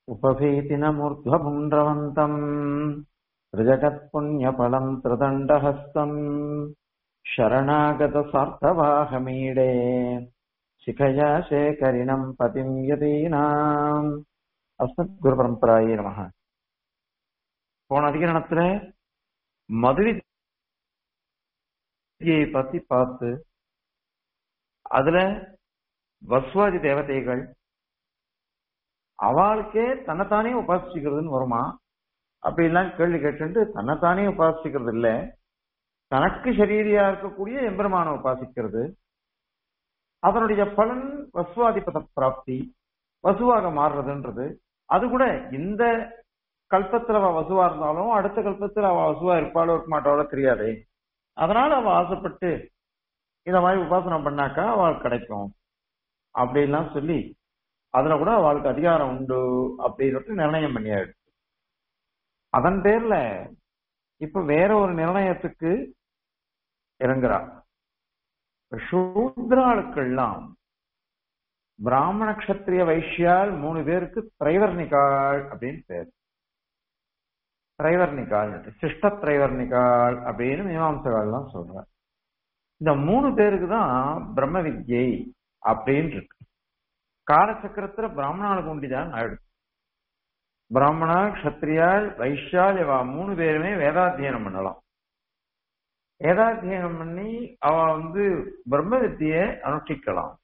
उपभीतिनमूर्ध्वपुण्ड्रवन्तम् त्रिजगत्पुण्यफलम् त्रिदण्डहस्तम् शरणागतसार्थवाहमीडे शिखया शेखरिणम् पतिम् यतीनाम् அஸ்மத்குருபரம்பராயே நமக போன அதிகரணத்துல மதுவியை பத்தி பார்த்து அதுல வஸ்வாதி தேவதைகள் அவளுக்கே தன்னைத்தானே உபாசிக்கிறதுன்னு வருமா அப்படி எல்லாம் கேள்வி கேட்டு தன்னைத்தானே உபாசிக்கிறது இல்ல தனக்கு சரீரியா இருக்கக்கூடிய எம்பெருமான உபாசிக்கிறது அதனுடைய பலன் வசுவாதிபத பிராப்தி வசுவாக மாறுறதுன்றது அது கூட இந்த கல்பத்துல அவ வசுவா இருந்தாலும் அடுத்த கல்பத்துல அவ வசுவா இருப்பாளோ இருக்க மாட்டாளோ தெரியாதே அதனால அவ ஆசைப்பட்டு இந்த மாதிரி உபாசனை பண்ணாக்கா அவளுக்கு கிடைக்கும் அப்படின்லாம் சொல்லி அதுல கூட அவளுக்கு அதிகாரம் உண்டு அப்படின்னு நிர்ணயம் பண்ணியாயிடுச்சு அதன் பேர்ல இப்ப வேற ஒரு நிர்ணயத்துக்கு இறங்குறா சூத்ராளுக்கெல்லாம் பிராமண கஷத்திரிய வைஷ்யால் மூணு பேருக்கு திரைவர்ணிகாள் அப்படின்னு பேர் திரைவர்ணிகாள் சிஷ்ட திரைவர்ணிகாள் அப்படின்னு மீமாம்சகால் தான் சொல்ற இந்த மூணு பேருக்கு தான் பிரம்ம வித்யை அப்படின்னு இருக்கு காலச்சக்கரத்துல பிராமணாளுக்கு உண்டிதான் ஆயிடுச்சு பிராமணா கஷத்திரியாள் வைஷ்யால் இவா மூணு பேருமே வேதாத்தியனம் பண்ணலாம் வேதாத்தியனம் பண்ணி அவ வந்து பிரம்ம வித்தியை அனுஷ்டிக்கலாம்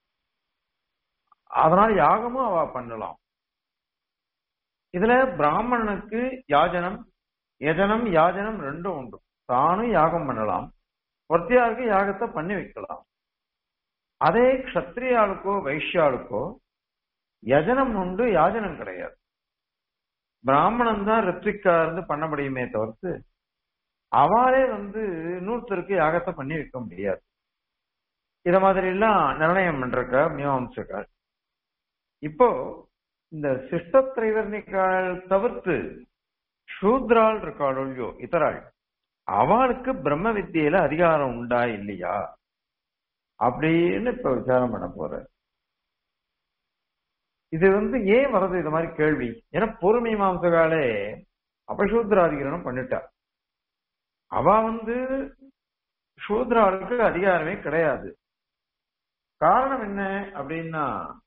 அதனால யாகமும் அவ பண்ணலாம் இதுல பிராமணனுக்கு யாஜனம் யஜனம் யாஜனம் ரெண்டும் உண்டு தானும் யாகம் பண்ணலாம் ஒருத்தியாருக்கு யாகத்தை பண்ணி வைக்கலாம் அதே கஷத்திரியாளுக்கோ வைஷ்யாளுக்கோ யஜனம் உண்டு யாஜனம் கிடையாது பிராமணன் தான் ரித்விக்கா இருந்து பண்ண முடியுமே தவிர்த்து அவளே வந்து இன்னொருத்தருக்கு யாகத்தை பண்ணி வைக்க முடியாது இத மாதிரி எல்லாம் நிர்ணயம் பண்றக்க மீமாம்சக்கார் இப்போ இந்த சிஷ்ட திரைவர்ணிக்கால் தவிர்த்து சூத்ரால் இருக்காள் இல்லையோ இதராள் அவளுக்கு பிரம்ம வித்தியில அதிகாரம் உண்டா இல்லையா அப்படின்னு இப்ப விசாரம் பண்ண போற இது வந்து ஏன் வருது இது மாதிரி கேள்வி ஏன்னா பொறுமை மாம்சகாலே அபசூத்ராதிகரணம் பண்ணிட்டா அவ வந்து சூத்ராளுக்கு அதிகாரமே கிடையாது காரணம் என்ன அப்படின்னா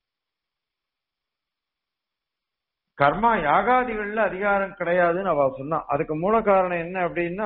கர்மா யாகாதிகள்ல அதிகாரம் கிடையாதுன்னு அவ சொன்னா அதுக்கு மூல காரணம் என்ன அப்படின்னா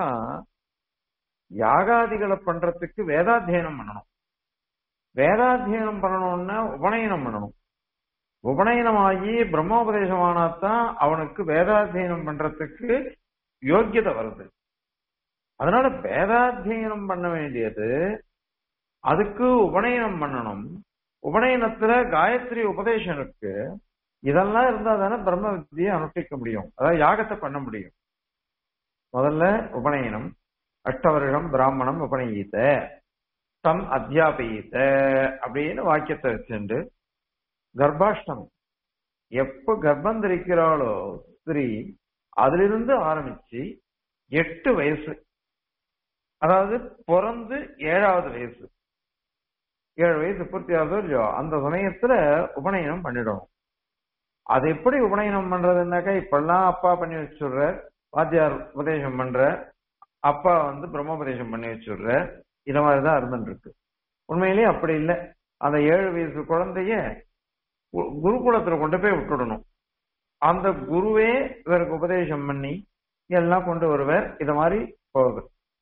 யாகாதிகளை பண்றதுக்கு வேதாத்தியனம் பண்ணணும் வேதாத்தியனம் பண்ணணும்னா உபநயனம் பண்ணணும் உபநயனமாகி பிரம்மோபதேசமானாத்தான் அவனுக்கு வேதாத்தியனம் பண்றதுக்கு யோக்கியதை வருது அதனால வேதாத்தியனம் பண்ண வேண்டியது அதுக்கு உபநயனம் பண்ணணும் உபநயனத்துல காயத்ரி உபதேசம் இருக்கு இதெல்லாம் இருந்தா தானே பிரம்ம வித்தியை அனுஷ்டிக்க முடியும் அதாவது யாகத்தை பண்ண முடியும் முதல்ல உபநயனம் அஷ்டவருடம் பிராமணம் உபநயித்த தம் அத்தியாபயித்த அப்படின்னு வாக்கியத்தை வச்சுண்டு கர்ப்பாஷ்டமம் எப்ப கர்ப்பம் தரிக்கிறாளோ ஸ்திரீ அதிலிருந்து ஆரம்பிச்சு எட்டு வயசு அதாவது பிறந்து ஏழாவது வயசு ஏழு வயசு பூர்த்தி ஆகுதோ இல்லையோ அந்த சமயத்துல உபநயனம் பண்ணிடணும் அது எப்படி உபநயனம் பண்றதுனாக்கா இப்பெல்லாம் அப்பா பண்ணி வச்சுடுற வாத்தியார் உபதேசம் பண்ற அப்பா வந்து பிரம்மோபதேசம் பண்ணி வச்சுடுற இந்த மாதிரிதான் இருந்துட்டு இருக்கு உண்மையிலேயே அப்படி இல்லை அந்த ஏழு வயசு குழந்தைய குருகுலத்துல கொண்டு போய் விட்டுடணும் அந்த குருவே இவருக்கு உபதேசம் பண்ணி எல்லாம் கொண்டு வருவர் இத மாதிரி போகுது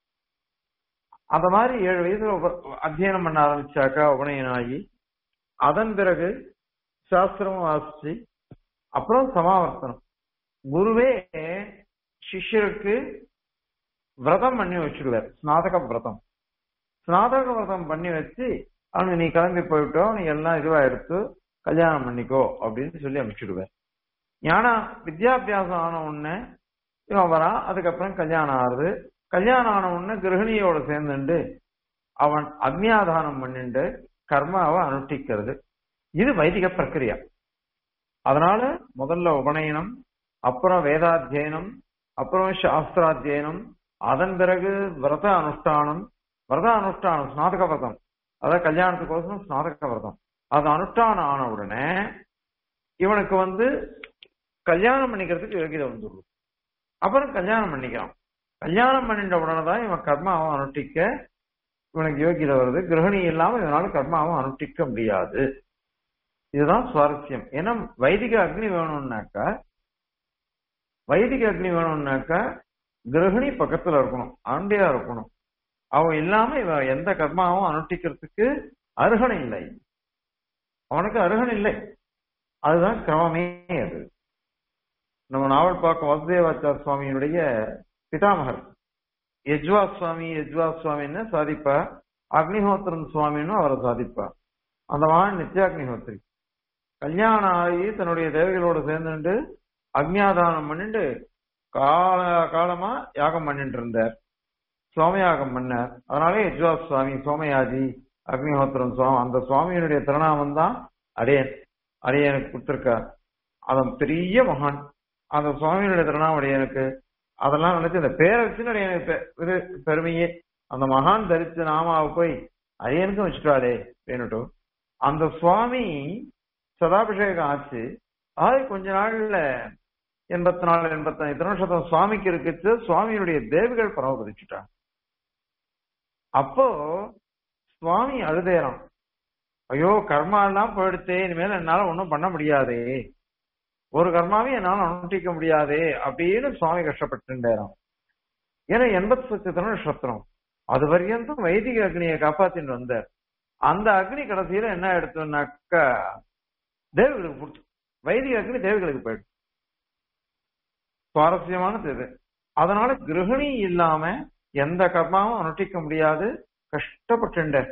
அந்த மாதிரி ஏழு வயசுல அத்தியனம் பண்ண ஆரம்பிச்சாக்கா உபநயனம் ஆகி அதன் பிறகு சாஸ்திரமும் வாசிச்சு அப்புறம் சமாவர்த்தனம் குருவே சிஷ்யருக்கு விரதம் பண்ணி வச்சுடுவார் ஸ்நாதக விரதம் ஸ்நாதக விரதம் பண்ணி வச்சு அவனுக்கு நீ கிளம்பி போயிட்டோ நீ எல்லாம் இதுவா எடுத்து கல்யாணம் பண்ணிக்கோ அப்படின்னு சொல்லி அனுப்பிச்சுடுவார் ஞான வித்யாபியாசம் ஆன உடனே இவன் வரான் அதுக்கப்புறம் கல்யாணம் ஆறுது கல்யாணம் ஆன உடனே கிரகிணியோட சேர்ந்துண்டு அவன் அக்னியாதானம் பண்ணிண்டு கர்மாவை அனுஷ்டிக்கிறது இது வைதிக பிரக்கிரியா அதனால முதல்ல உபநயனம் அப்புறம் வேதாத்தியனம் அப்புறம் சாஸ்திராத்தியனம் அதன் பிறகு விரத அனுஷ்டானம் விரத அனுஷ்டானம் ஸ்நாதக விரதம் அதாவது கல்யாணத்துக்கோசரம் ஸ்நாதக விரதம் அது அனுஷ்டானம் ஆன உடனே இவனுக்கு வந்து கல்யாணம் பண்ணிக்கிறதுக்கு யோகிதை வந்துடும் அப்புறம் கல்யாணம் பண்ணிக்கிறான் கல்யாணம் பண்ணிட்ட உடனே தான் இவன் கர்மாவை அனுஷ்டிக்க இவனுக்கு யோகிதை வருது கிரகணி இல்லாம இவனால கர்மாவை அனுஷ்டிக்க முடியாது இதுதான் சுவாரஸ்யம் ஏன்னா வைதிக அக்னி வேணும்னாக்கா வைதிக அக்னி வேணும்னாக்கா கிரகணி பக்கத்துல இருக்கணும் ஆண்டியா இருக்கணும் அவன் இல்லாம இவன் எந்த கர்மாவும் அனுஷ்டிக்கிறதுக்கு அருகணை இல்லை அவனுக்கு அருகன் இல்லை அதுதான் கிரமமே அது நம்ம நாவல் பார்க்க வசுதேவாச்சார சுவாமியினுடைய பிதாமகர் யஜ்வா சுவாமி யஜ்வா சுவாமின்னு சாதிப்பா அக்னிஹோத்திரன் சுவாமின்னு அவரை சாதிப்பா அந்த மகான் நித்யாக்னிஹோத்திரி கல்யாணம் ஆகி தன்னுடைய தேவைகளோட சேர்ந்துட்டு அக்னியாதானம் பண்ணிட்டு கால காலமா யாகம் பண்ணிட்டு இருந்தார் சோமயாகம் பண்ணார் அதனாலே யஜ்வா சுவாமி சோமயாஜி அக்னிஹோத்திரம் சுவாமி அந்த சுவாமியினுடைய திருநாமம் தான் அரியன் அரியனுக்கு கொடுத்திருக்கார் அவன் பெரிய மகான் அந்த சுவாமியினுடைய திருநாமம் அடியனுக்கு அதெல்லாம் நினைச்சு அந்த பேரை வச்சு அடியனுக்கு இது பெருமையே அந்த மகான் தரிச்ச நாமாவை போய் அரியனுக்கும் வச்சுட்டாளே வேணுட்டு அந்த சுவாமி சதாபிஷேகம் ஆச்சு அது கொஞ்ச நாள்ல எண்பத்தி நாலு எண்பத்தி திருநட்சத்திரம் சுவாமிக்கு இருக்குச்சு சுவாமியினுடைய தேவிகள் பரமபதிச்சுட்டான் அப்போ சுவாமி அழுதேறான் ஐயோ கர்மா எல்லாம் போயிடுத்தே இனிமேல் என்னால ஒன்றும் பண்ண முடியாதே ஒரு கர்மாவையும் என்னால அனுஷ்டிக்க முடியாதே அப்படின்னு சுவாமி கஷ்டப்பட்டுட்டாராம் ஏன்னா எண்பத்தி சத்தியத்தின நட்சத்திரம் அது வரையும் வைதிக அக்னியை காப்பாத்தின்னு வந்தார் அந்த அக்னி கடைசியில என்ன எடுத்தோம்னாக்கா தேவர்களுக்கு கொடுத்து வைதிக அக்னி தேவர்களுக்கு போயிடும் சுவாரஸ்யமானது இது அதனால கிரகிணி இல்லாம எந்த கர்மாவும் அனுஷ்டிக்க முடியாது கஷ்டப்பட்டுண்டார்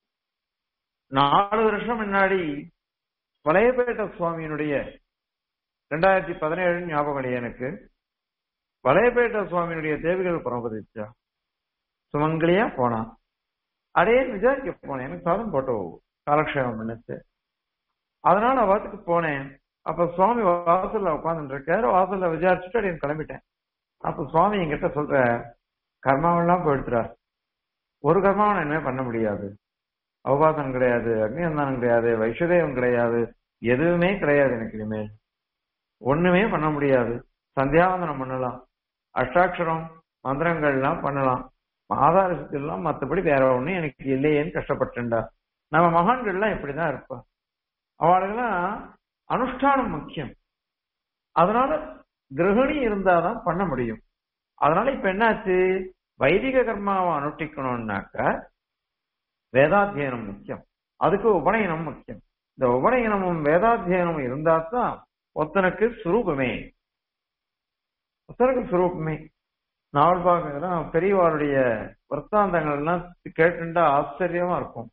நாலு வருஷம் முன்னாடி வலையப்பேட்ட சுவாமியினுடைய ரெண்டாயிரத்தி பதினேழு ஞாபகம் இல்லை எனக்கு வலையப்பேட்ட சுவாமியினுடைய தேவிகள் பரமபதிச்சா சுமங்கலியா போனான் அடையே விசாரிக்க போனேன் எனக்கு சாதம் போட்டோ காலக்ஷேபம் பண்ணிச்சு அதனால வாத்துக்கு போனேன் அப்ப சுவாமி வாசல்ல உட்காந்துட்டு இருக்காரு வாசல்ல விசாரிச்சுட்டு அடையன் கிளம்பிட்டேன் அப்ப சுவாமி என்கிட்ட சொல்ற கர்மாவெல்லாம் போயிடுத்துறா ஒரு கர்மாவும் என்ன பண்ண முடியாது அவபாசம் கிடையாது அக்னியந்தானம் கிடையாது வைஷதேவம் கிடையாது எதுவுமே கிடையாது எனக்கு இனிமேல் ஒண்ணுமே பண்ண முடியாது சந்தியாவந்தனம் பண்ணலாம் அஷ்டாட்சரம் மந்திரங்கள்லாம் பண்ணலாம் ஆதாரத்துலாம் மற்றபடி வேற ஒண்ணு எனக்கு இல்லையேன்னு கஷ்டப்பட்டுண்டா நம்ம மகான்கள்லாம் இப்படிதான் இருப்பா அவளுக்கெல்லாம் அனுஷ்டானம் முக்கியம் அதனால கிரகணி இருந்தாதான் பண்ண முடியும் அதனால இப்ப என்னாச்சு வைதிக கர்மாவை அனுஷ்டிக்கணும்னாக்க வேதாத்தியனம் முக்கியம் அதுக்கு உபநயனம் முக்கியம் இந்த உபநயனமும் வேதாத்தியனமும் இருந்தா தான் ஒருத்தனுக்கு சுரூபமே ஒருத்தனுக்கு சுரூபமே நாவல் பார்க்கலாம் பெரியவாளுடைய வர்த்தாந்தங்கள் எல்லாம் கேட்டுண்டா ஆச்சரியமா இருக்கும்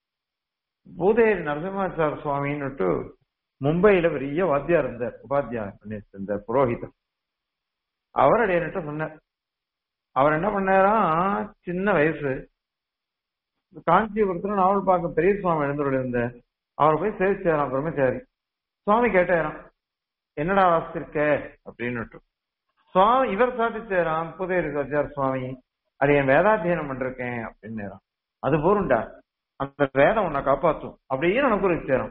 பூதேரி நரசிம்மாச்சார சுவாமின்னுட்டு மும்பையில பெரிய வாத்தியார் இருந்தார் உபாத்தியாயம் பண்ணிட்டு இருந்தார் புரோஹிதர் அவர் அடையிட்ட சொன்னார் அவர் என்ன பண்ணாராம் சின்ன வயசு காஞ்சிபுரத்துல நாவல் பார்க்க பெரிய சுவாமி எழுந்துள்ள இருந்த அவர் போய் சேவிச்சாராம் பிரம்மச்சாரி சுவாமி கேட்டாராம் என்னடா வாசிச்சிருக்க அப்படின்னுட்டு சுவாமி இவர் சாதிச்சாராம் புதேரி சச்சார் சுவாமி அது என் வேதாத்தியனம் பண்ணிருக்கேன் அப்படின்னு அது போருண்டா அந்த வேதம் உன்னை காப்பாற்றும் அப்படின்னு அனுகூலிச்சாராம்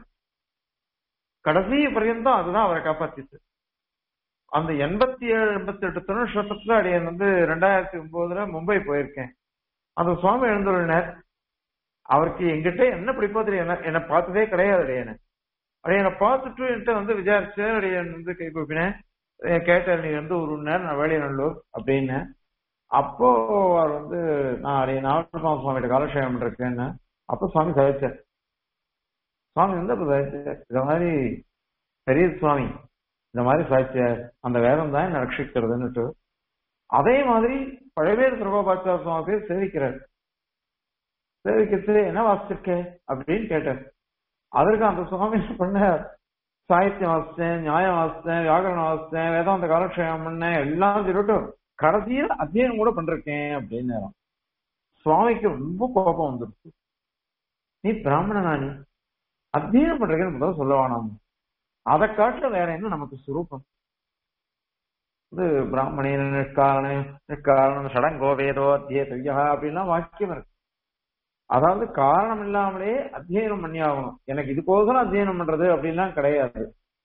கடைசி பர்யந்தம் அதுதான் அவரை காப்பாத்திச்சு அந்த எண்பத்தி ஏழு எண்பத்தி எட்டு திருநட்சத்திரத்துல அடியன் வந்து ரெண்டாயிரத்தி ஒன்பதுல மும்பை போயிருக்கேன் அந்த சுவாமி எழுந்துள்ளனர் அவருக்கு எங்கிட்ட என்ன பிடிப்போ தெரியும் என்னை பார்த்ததே கிடையாது அடையனை அடையனை பார்த்துட்டு என்கிட்ட வந்து விசாரிச்சு அடையன் வந்து கை கூப்பினேன் கேட்டார் நீ வந்து ஒரு நேரம் நான் வேலையநல்லூர் அப்படின்னு அப்போ அவர் வந்து நான் அடைய நாகப்பா சுவாமிகிட்ட காலக்ஷேபம் இருக்கேன்னு அப்போ சுவாமி சகிச்சார் சுவாமி வந்து அப்ப சகிச்சார் இந்த மாதிரி பெரிய சுவாமி இந்த மாதிரி சாய்ச்சியார் அந்த வேதம் தான் என்ன ரட்சிக்கிறதுன்னுட்டு அதே மாதிரி பழவேறு சுரபாச்சார சுவாமி பேர் சேவிக்கிறார் சேவிக்கிறது என்ன வாசிச்சிருக்க அப்படின்னு கேட்டார் அதற்கு அந்த சுவாமி என்ன பண்ணார் சாகித்யம் வாசித்தேன் நியாயம் வாசித்தேன் வியாகரணம் வாசித்தேன் வேதாந்த காலக்ஷேபம் பண்ணேன் எல்லாம் சொல்லிட்டு கடைசியில் அத்தியனம் கூட பண்றேன் அப்படின்னு சுவாமிக்கு ரொம்ப கோபம் வந்துருச்சு நீ பிராமணனா நீ அத்தியனம் பண்றேன்னு முதல்ல சொல்ல வேணாம் அதை காட்டுல வேற என்ன நமக்கு சுரூபம் இது பிராமணிய நிற்காரண நிற்காரணம் சடங்கோ வேதோ அத்தியதையா அப்படின்லாம் வாக்கியம் இருக்கு அதாவது காரணம் இல்லாமலே அத்தியனம் பண்ணி ஆகணும் எனக்கு இதுக்கோசரம் அத்தியனம் பண்றது அப்படின்லாம் கிடையாது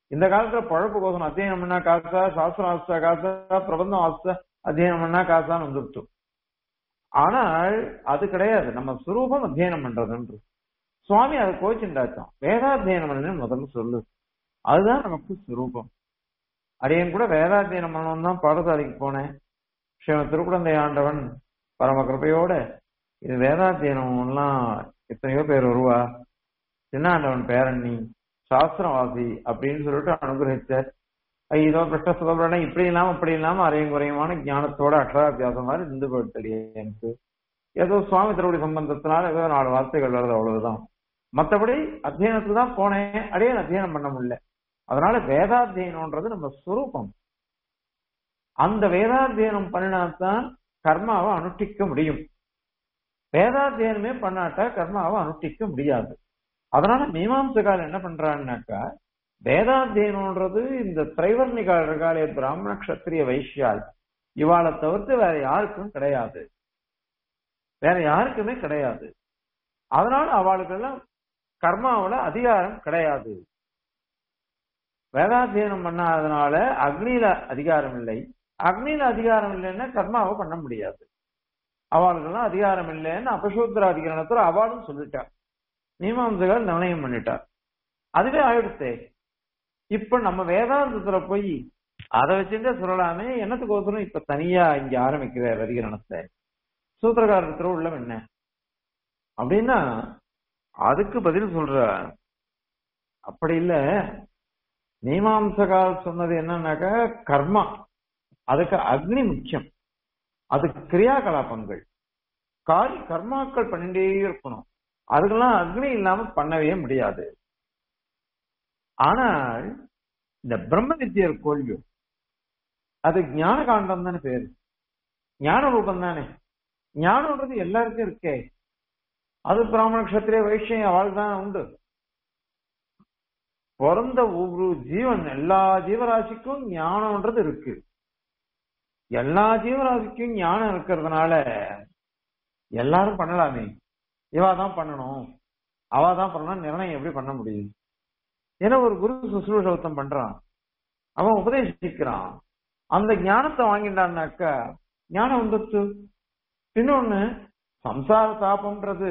இந்த காலத்துல பழப்பு கோசம் அத்தியனம் பண்ணா காசா சாஸ்திரம் ஆஸ்தா காசா பிரபந்தம் ஆஸ்தா அத்தியனம் பண்ணா காசான்னு வந்துருச்சு ஆனால் அது கிடையாது நம்ம சுரூபம் அத்தியனம் பண்றதுன்று சுவாமி அதை கோச்சிண்டாச்சான் வேதாத்தியனம் பண்ணு முதல்ல சொல்லு அதுதான் நமக்கு சுரூபம் அரியன் கூட வேதாத்தியனம் பண்ணணும் தான் பாடசாலைக்கு போனேன் ஸ்ரீமத் திருக்குழந்தை ஆண்டவன் பரம கிருப்பையோட இது வேதாத்தியனம் எல்லாம் எத்தனையோ பேர் வருவா சின்ன ஆண்டவன் பேரண்ணி சாஸ்திரவாசி அப்படின்னு சொல்லிட்டு அனுகிரகிச்சார் இதோ கிருஷ்ண சுதபரணம் இப்படி இல்லாம இப்படி இல்லாம அரையும் குறையுமான ஞானத்தோட அக்ஷராபியாசம் மாதிரி இருந்து போயிட்டு எனக்கு ஏதோ சுவாமி திருவடி சம்பந்தத்தினால ஏதோ நாலு வார்த்தைகள் வருது அவ்வளவுதான் மற்றபடி அத்தியனத்துக்கு தான் போனேன் அடையே அத்தியனம் பண்ண முடியல அதனால வேதாத்தியனம்ன்றது நம்ம சுரூபம் அந்த வேதாத்தியனம் பண்ணினாத்தான் கர்மாவை அனுஷ்டிக்க முடியும் வேதாத்தியனமே பண்ணாட்டா கர்மாவை அனுஷ்டிக்க முடியாது அதனால மீமாம்சகால் என்ன பண்றான்னாக்கா வேதாத்தியனம்ன்றது இந்த திரைவர்ணிகால் இருக்காளே பிராமண கஷத்திரிய வைஷ்யால் இவாளை தவிர்த்து வேற யாருக்கும் கிடையாது வேற யாருக்குமே கிடையாது அதனால அவளுக்கெல்லாம் கர்மாவில அதிகாரம் கிடையாது வேதாத்தியனம் பண்ணாதனால அக்னியில அதிகாரம் இல்லை அக்னியில அதிகாரம் இல்லைன்னா கர்மாவை பண்ண முடியாது அவளுக்கெல்லாம் அதிகாரம் இல்லைன்னு அபசூத்திர அதிகாரத்துல அவளும் சொல்லிட்டார் மீமாம்சகர் நிர்ணயம் பண்ணிட்டார் அதுவே ஆயிடுத்தே இப்ப நம்ம வேதாந்தத்துல போய் அதை வச்சுட்டே சொல்லலாமே என்னத்துக்கோசரம் இப்ப தனியா இங்க ஆரம்பிக்கிறார் அதிகரணத்தை சூத்திரக்காரர் திருவுள்ளம் என்ன அப்படின்னா அதுக்கு பதில் சொல்ற அப்படி இல்ல மீமாம்சகால் சொன்னது என்னன்னாக்கா கர்மா அதுக்கு அக்னி முக்கியம் அதுக்கு கிரியாகலாபங்கள் காரி கர்மாக்கள் பண்ணிட்டே இருக்கணும் அதுக்கெல்லாம் அக்னி இல்லாம பண்ணவே முடியாது ஆனால் இந்த பிரம்ம வித்தியர் கோல்வியோ அது ஞான காண்டம் தானே பேரு ஞான ரூபம் தானே ஞானம்ன்றது எல்லாருக்கும் இருக்கே அது பிராமண கஷத்திரிய வைஷ்யம் அவள் தான் உண்டு பிறந்த ஒவ்வொரு ஜீவன் எல்லா ஜீவராசிக்கும் ஞானம்ன்றது இருக்கு எல்லா ஜீவராசிக்கும் ஞானம் இருக்கிறதுனால எல்லாரும் பண்ணலாமே இவா தான் பண்ணணும் அவ தான் பண்ணணும் நிர்ணயம் எப்படி பண்ண முடியும் ஏன்னா ஒரு குரு சுசுரூஷவத்தம் பண்றான் அவன் உபதேசிக்கிறான் அந்த ஞானத்தை வாங்கிட்டான்னாக்கா ஞானம் வந்துச்சு இன்னொன்னு சம்சார தாபம்ன்றது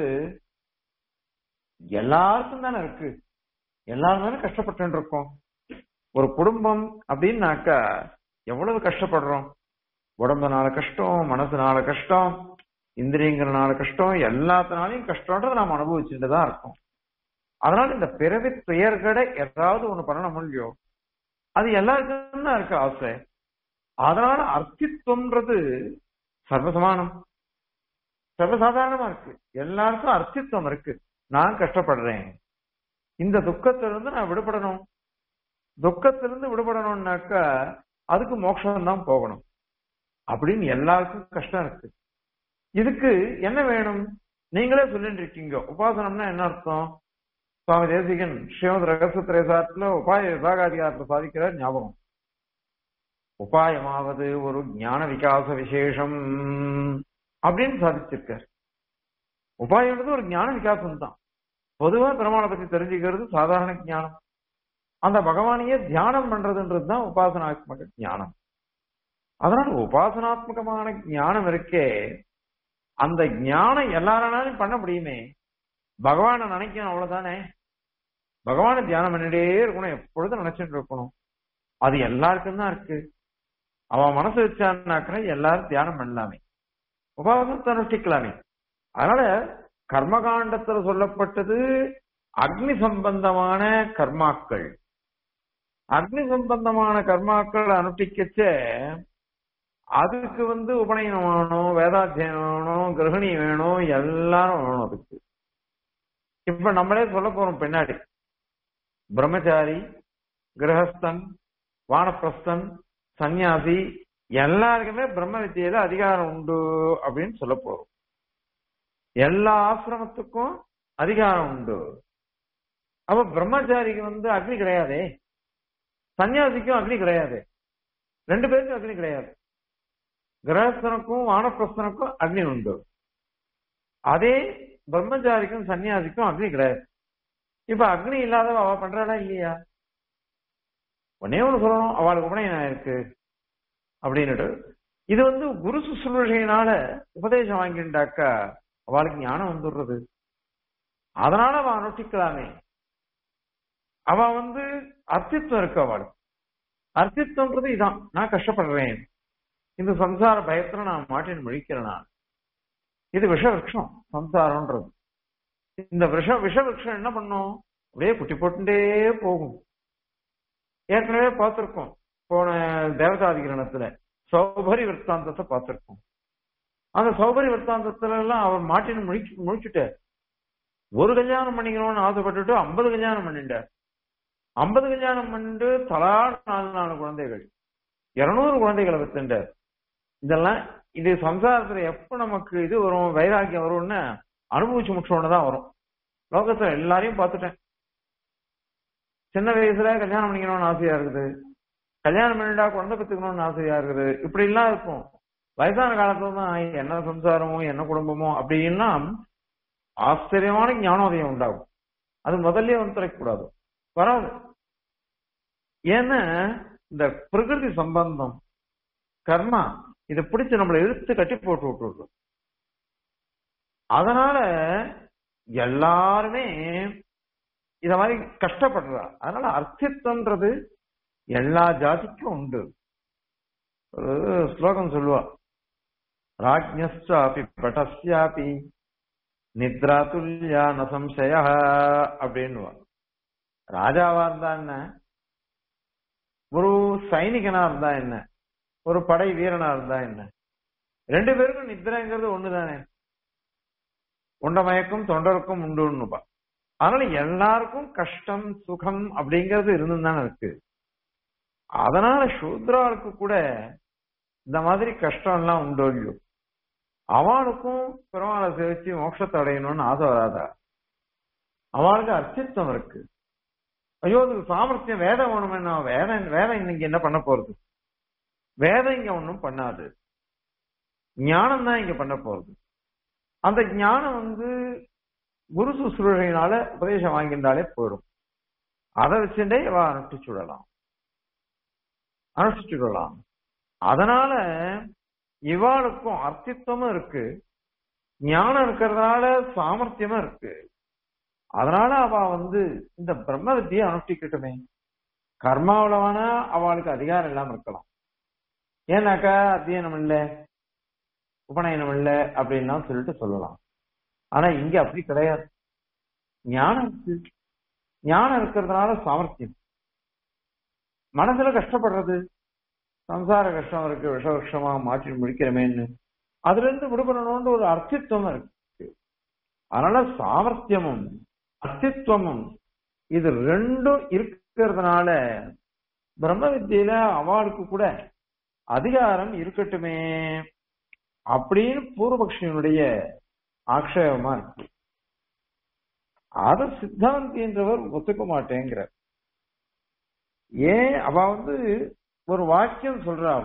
எல்லாருக்கும் தானே இருக்கு எல்லாரும் தானே கஷ்டப்பட்டு இருக்கோம் ஒரு குடும்பம் அப்படின்னாக்கா எவ்வளவு கஷ்டப்படுறோம் உடம்புனால கஷ்டம் மனசுனால கஷ்டம் இந்திரியங்கிறனால கஷ்டம் எல்லாத்தினாலையும் கஷ்டம்ன்றதை நாம் அனுபவிச்சுட்டு தான் இருக்கோம் அதனால இந்த பிறவி பெயர்கடை ஏதாவது ஒண்ணு பண்ணணும் இல்லையோ அது எல்லாருக்கும் தான் இருக்கு ஆசை அதனால அர்த்தித்வம்ன்றது சர்வசமானம் சர்வசாதாரணமா இருக்கு எல்லாருக்கும் அர்த்தித்வம் இருக்கு நான் கஷ்டப்படுறேன் இந்த துக்கத்திலிருந்து நான் விடுபடணும் துக்கத்திலிருந்து விடுபடணும்னாக்கா அதுக்கு மோட்சம் தான் போகணும் அப்படின்னு எல்லாருக்கும் கஷ்டம் இருக்கு இதுக்கு என்ன வேணும் நீங்களே சொல்லிட்டு இருக்கீங்க உபாசனம்னா என்ன அர்த்தம் சுவாமி தேசிகன் ஸ்ரீமத் ரகசியத்திரேசாத்துல உபாய விபாகாதிகாரத்தை சாதிக்கிறார் ஞாபகம் உபாயமாவது ஒரு ஞான விகாச விசேஷம் அப்படின்னு சாதிச்சிருக்கார் உபாயம்ன்றது ஒரு ஞான விகாசம் தான் பொதுவா பெருமாளை பத்தி தெரிஞ்சுக்கிறது சாதாரண ஞானம் அந்த பகவானையே தியானம் பண்றதுன்றது தான் உபாசனாத்மக ஞானம் அதனால உபாசனாத்மகமான ஞானம் இருக்கே அந்த ஞானம் எல்லாராலும் பண்ண முடியுமே பகவானை நினைக்கணும் அவ்வளவுதானே பகவானை தியானம் பண்ணிட்டே இருக்கணும் எப்பொழுதும் நினைச்சிட்டு இருக்கணும் அது எல்லாருக்கும் தான் இருக்கு அவன் மனசு வச்சான்னாக்கிற எல்லாரும் தியானம் பண்ணலாமே உபாசனத்தை அனுஷ்டிக்கலாமே அதனால கர்மகாண்டத்துல சொல்லப்பட்டது அக்னி சம்பந்தமான கர்மாக்கள் அக்னி சம்பந்தமான கர்மாக்கள் அனுஷ்டிக்கச்ச அதுக்கு வந்து உபநயனம் வேணும் வேதாத்தியனம் வேணும் கிரகணி வேணும் எல்லாரும் வேணும் அதுக்கு இப்ப நம்மளே சொல்ல போறோம் பின்னாடி பிரம்மச்சாரி கிரகஸ்தன் வானப்பிரஸ்தன் சன்னியாசி எல்லாருக்குமே பிரம்ம வித்தியில அதிகாரம் உண்டு அப்படின்னு சொல்ல போறோம் எல்லா ஆசிரமத்துக்கும் அதிகாரம் உண்டு அப்ப பிரம்மச்சாரிக்கு வந்து அக்னி கிடையாதே சன்னியாசிக்கும் அக்னி கிடையாது ரெண்டு பேருக்கும் அக்னி கிடையாது கிரகஸ்தனுக்கும் வானப்பிரஸ்தனுக்கும் அக்னி உண்டு அதே பிரம்மச்சாரிக்கும் சன்னியாசிக்கும் அக்னி கிடையாது இப்ப அக்னி இல்லாதவ அவ பண்றாளா இல்லையா ஒன்னே ஒண்ணு சொல்லணும் அவளுக்கு உபநயனம் இருக்கு அப்படின்னுட்டு இது வந்து குரு சுசுருஷையினால உபதேசம் வாங்கிட்டாக்கா அவளுக்கு ஞானம் வந்துடுறது அதனால அவன் அனுஷ்டிக்கலாமே அவ வந்து அர்த்தித்வம் இருக்கு அவளுக்கு அர்த்தித்வன்றது இதான் நான் கஷ்டப்படுறேன் இந்த சம்சார பயத்துல நான் மாட்டின் முழிக்கிறேன் நான் இது விஷவருஷம் சம்சாரம்ன்றது இந்த விஷ விஷவருஷம் என்ன பண்ணும் அப்படியே குட்டி போட்டுட்டே போகும் ஏற்கனவே பார்த்திருக்கோம் போன தேவதாதிகரணத்துல சௌபரி விற்த்தாந்தத்தை பார்த்திருக்கோம் அந்த சௌபரி விற்த்தாந்தத்துல எல்லாம் அவர் மாட்டின்னு முழிச்சு முழிச்சுட்டார் ஒரு கல்யாணம் பண்ணிக்கணும்னு ஆசைப்பட்டுட்டு ஐம்பது கல்யாணம் பண்ணிட்டார் ஐம்பது கல்யாணம் பண்ணிட்டு தலா நாலு நாலு குழந்தைகள் இருநூறு குழந்தைகளை வித்துட்டார் இதெல்லாம் இது சம்சாரத்துல எப்ப நமக்கு இது வரும் வைராக்கியம் வரும்னு அனுபவிச்சு முடிச்சோன்னு தான் வரும் லோகத்துல எல்லாரையும் பார்த்துட்டேன் சின்ன வயசுல கல்யாணம் பண்ணிக்கணும்னு ஆசையா இருக்குது கல்யாணம் பண்ணிட்டா குழந்தை பெற்றுக்கணும்னு ஆசையா இருக்குது இப்படி எல்லாம் இருக்கும் வயசான காலத்துல தான் என்ன சம்சாரமோ என்ன குடும்பமோ அப்படின்னா ஆச்சரியமான ஞானோதயம் உண்டாகும் அது முதல்ல வந்து திறக்கக்கூடாது வராது ஏன்னா இந்த பிரகிருதி சம்பந்தம் கர்மா இதை பிடிச்சு நம்மளை இழுத்து கட்டி போட்டு விட்டுருது அதனால எல்லாருமே இத மாதிரி கஷ்டப்படுறா அதனால அர்த்தித்வன்றது எல்லா ஜாதிக்கும் உண்டு ஒரு ஸ்லோகம் சொல்லுவா ராஜ்யாபி பட்டஸ்யாபி நித்ரா துல்யா ந சம்சய அப்படின்னுவா ராஜாவா இருந்தா என்ன ஒரு சைனிகனா இருந்தா என்ன ஒரு படை வீரனா இருந்தா என்ன ரெண்டு பேருக்கும் நித்ரைங்கிறது ஒண்ணுதானே உண்ட மயக்கம் தொண்டருக்கும் உண்டுன்னுப்பா அதனால எல்லாருக்கும் கஷ்டம் சுகம் அப்படிங்கிறது இருந்துதானே இருக்கு அதனால சூத்ராவுக்கு கூட இந்த மாதிரி கஷ்டம் எல்லாம் உண்டோ இல்லையோ அவனுக்கும் பெருமாளை சேவிச்சு மோட்சத்தை அடையணும்னு ஆசை வராதா அவனுக்கு அர்த்தித்வம் இருக்கு ஐயோ அதுக்கு சாமர்த்தியம் வேதம் வேணுமே வேதம் வேதம் இன்னைக்கு என்ன பண்ண போறது வேதம் இங்க ஒன்றும் பண்ணாது ஞானம் தான் இங்க பண்ண போறது அந்த ஞானம் வந்து குரு சுசுருகையினால உபதேசம் வாங்கியிருந்தாலே போயிடும் அதை வச்சுட்டே இவ அனுஷ்டிச்சு விடலாம் அனுஷ்டிச்சு விடலாம் அதனால இவாளுக்கும் அர்த்தித்வமும் இருக்கு ஞானம் இருக்கிறதுனால சாமர்த்தியமும் இருக்கு அதனால அவ வந்து இந்த பிரம்ம வித்தியை அனுஷ்டிக்கட்டுமே கர்மாவிலவான அவளுக்கு அதிகாரம் இல்லாம இருக்கலாம் ஏன்னாக்கா அத்தியனம் இல்ல உபநயனம் இல்ல அப்படின்னா சொல்லிட்டு சொல்லலாம் ஆனா இங்க அப்படி கிடையாது ஞானம் இருக்கு ஞானம் இருக்கிறதுனால சாமர்த்தியம் மனசுல கஷ்டப்படுறது சம்சார கஷ்டம் இருக்கு விஷவருஷமா மாற்றி முடிக்கிறமேன்னு அதுல இருந்து விடுபடணும்னு ஒரு அர்த்தித்வம் இருக்கு அதனால சாமர்த்தியமும் அர்த்தித்வமும் இது ரெண்டும் இருக்கிறதுனால பிரம்ம வித்தியில அவளுக்கு கூட அதிகாரம் இருக்கட்டுமே அப்படின்னு பூர்வபக்ஷியனுடைய ஆக்ஷேபமா இருக்கு அத சித்தாந்தின்றவர் ஒத்துக்க மாட்டேங்கிற ஏன் அவ வந்து ஒரு வாக்கியம் சொல்றா அவ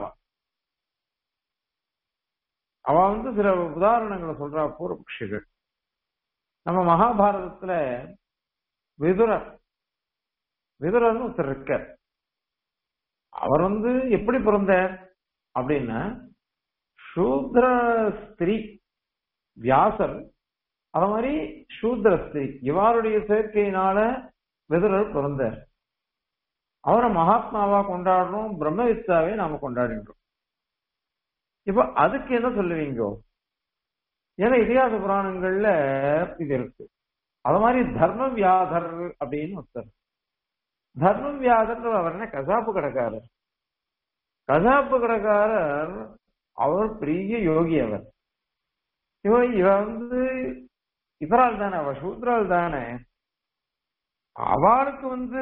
அவ வந்து சில உதாரணங்களை சொல்றா பூர்வபக்ஷிகள் நம்ம மகாபாரதத்துல விதுரர் விதுரர்னு ஒருத்தர் இருக்கார் அவர் வந்து எப்படி பிறந்தார் அப்படின்னா சூத்ர ஸ்திரீ வியாசர் அத மாதிரி சூத்ர ஸ்திரீ இவருடைய சேர்க்கையினால விதுரர் பிறந்தார் அவரை மகாத்மாவா கொண்டாடுறோம் பிரம்மவித்தாவே நாம கொண்டாடின்றோம் இப்ப அதுக்கு என்ன சொல்லுவீங்க ஏன்னா இதிகாச புராணங்கள்ல இது இருக்கு அது மாதிரி தர்ம வியாதர் அப்படின்னு ஒருத்தர் தர்ம வியாதர் அவர் என்ன கசாப்பு கடைக்காரர் கசாப்பு கடைக்காரர் அவர் பெரிய யோகி அவர் இவ இவ வந்து இதரால் தானே அவ சூத்ரால் தானே அவளுக்கு வந்து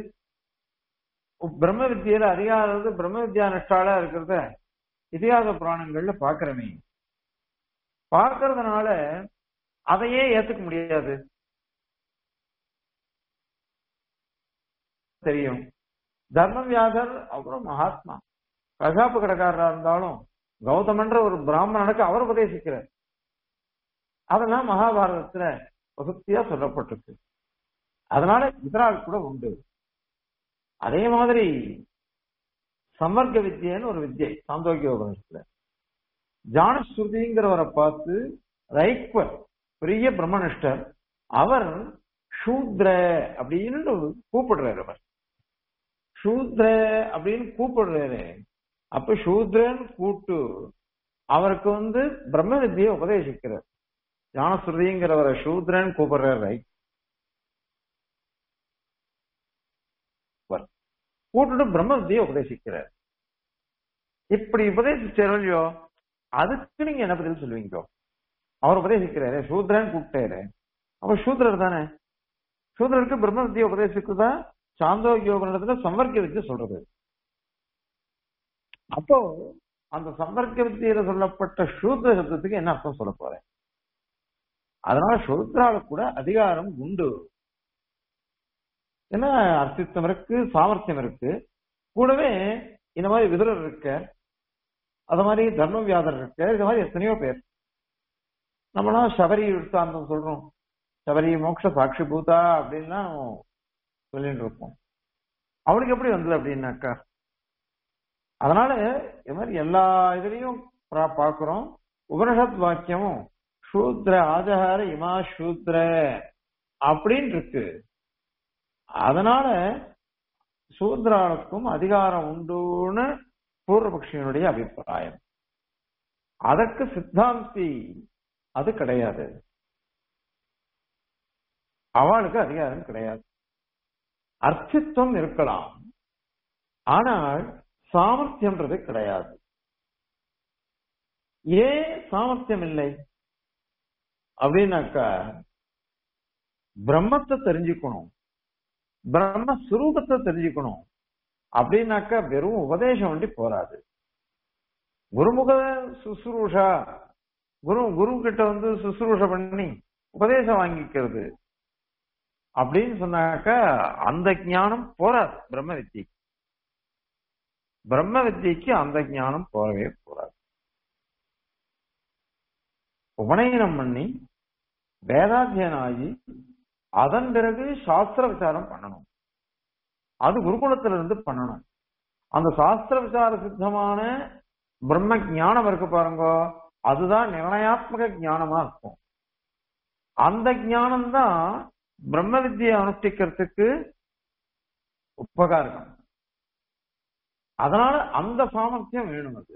பிரம்ம வித்தியில அதிகாரம் பிரம்ம வித்யா நிஷ்டாலா இருக்கிறத இதிகாச புராணங்கள்ல பாக்குறமே பார்க்கறதுனால அதையே ஏத்துக்க முடியாது தெரியும் தர்மவியாதர் அப்புறம் மகாத்மா கசாப்பு கடைக்காரரா இருந்தாலும் கௌதமன்ற ஒரு பிராமணனுக்கு அவர் உபதேசிக்கிறார் அதெல்லாம் மகாபாரதத்துல வசதியா சொல்லப்பட்டிருக்கு அதனால இதனால் கூட உண்டு அதே மாதிரி சம்பர்க்க வித்தியன்னு ஒரு வித்தியை சாந்தோக்கிய உபநிஷத்துல ஜானஸ்ருதிங்கிறவரை பார்த்து ரைக்வர் பெரிய பிரம்மனிஷ்டர் அவர் சூத்ர அப்படின்னு கூப்பிடுறாரு அவர் சூத்ர அப்படின்னு கூப்பிடுறாரு அப்ப சூத்ரன் கூட்டு அவருக்கு வந்து பிரம்ம வித்தியை உபதேசிக்கிறார் ஞானஸ்ருதிங்கிறவரை சூத்ரன் கூப்பிடுறாரு ரைட் கூட்டுட்டு பிரம்ம வித்தியை உபதேசிக்கிறார் இப்படி உபதேசிச்சாரோ இல்லையோ அதுக்கு நீங்க என்ன பதில் சொல்லுவீங்க அவர் உபதேசிக்கிறாரு சூத்ரன் கூப்பிட்டாரு அவர் சூத்ரர் தானே சூத்ரருக்கு பிரம்ம வித்தியை உபதேசிக்குதான் சாந்தோக்கியோகத்துல சம்பர்க்க வித்தியை சொல்றது அப்போ அந்த சம்பர்க்க வித்தியில சொல்லப்பட்ட சூத்ர சப்தத்துக்கு என்ன அர்த்தம் சொல்ல போறேன் அதனால சூத்ரால கூட அதிகாரம் உண்டு ஏன்னா அர்த்தித்தம் இருக்கு சாமர்த்தியம் இருக்கு கூடவே இந்த மாதிரி விதுரர் இருக்க அது மாதிரி தர்மவியாதர் இருக்க இது மாதிரி எத்தனையோ பேர் நம்மளாம் சபரி விற்த்தாந்தம் சொல்றோம் சபரி மோட்ச சாட்சி பூதா அப்படின்லாம் சொல்லிட்டு இருப்போம் அவனுக்கு எப்படி வந்தது அப்படின்னாக்கா அதனால இது மாதிரி எல்லா இதுலயும் பார்க்கிறோம் உபனிஷத் வாக்கியமும் சூத்ர ஆஜகார இமா சூத்ர அப்படின்னு இருக்கு அதனால சூத்ராளுக்கும் அதிகாரம் உண்டுன்னு பூர்வபக்ஷியனுடைய அபிப்பிராயம் அதற்கு சித்தாந்தி அது கிடையாது அவளுக்கு அதிகாரம் கிடையாது அர்த்தித்துவம் இருக்கலாம் ஆனால் சாமர்த்தியம்ன்றது கிடையாது ஏன் சாமர்த்தியம் இல்லை அப்படின்னாக்கா பிரம்மத்தை தெரிஞ்சுக்கணும் பிரம்ம சுரூபத்தை தெரிஞ்சுக்கணும் அப்படின்னாக்கா வெறும் உபதேசம் வண்டி போராது குருமுக சுசுரூஷா குரு குரு கிட்ட வந்து சுசுரூஷ பண்ணி உபதேசம் வாங்கிக்கிறது அப்படின்னு சொன்னாக்கா அந்த ஞானம் போராது பிரம்ம வித்தியை பிரம்ம வித்தியக்கு அந்த ஞானம் போறவே போறாது உபநயனம் பண்ணி வேதாத்தியனம் ஆகி அதன் பிறகு சாஸ்திர விசாரம் பண்ணணும் அது குருகுலத்துல இருந்து பண்ணணும் அந்த சாஸ்திர விசார சித்தமான பிரம்ம ஞானம் இருக்கு பாருங்க அதுதான் நிர்ணயாத்மக ஞானமா இருக்கும் அந்த ஞானம் தான் பிரம்ம வித்தியை அனுஷ்டிக்கிறதுக்கு உபகாரம் அதனால அந்த சாமர்த்தியம் வேணும் அது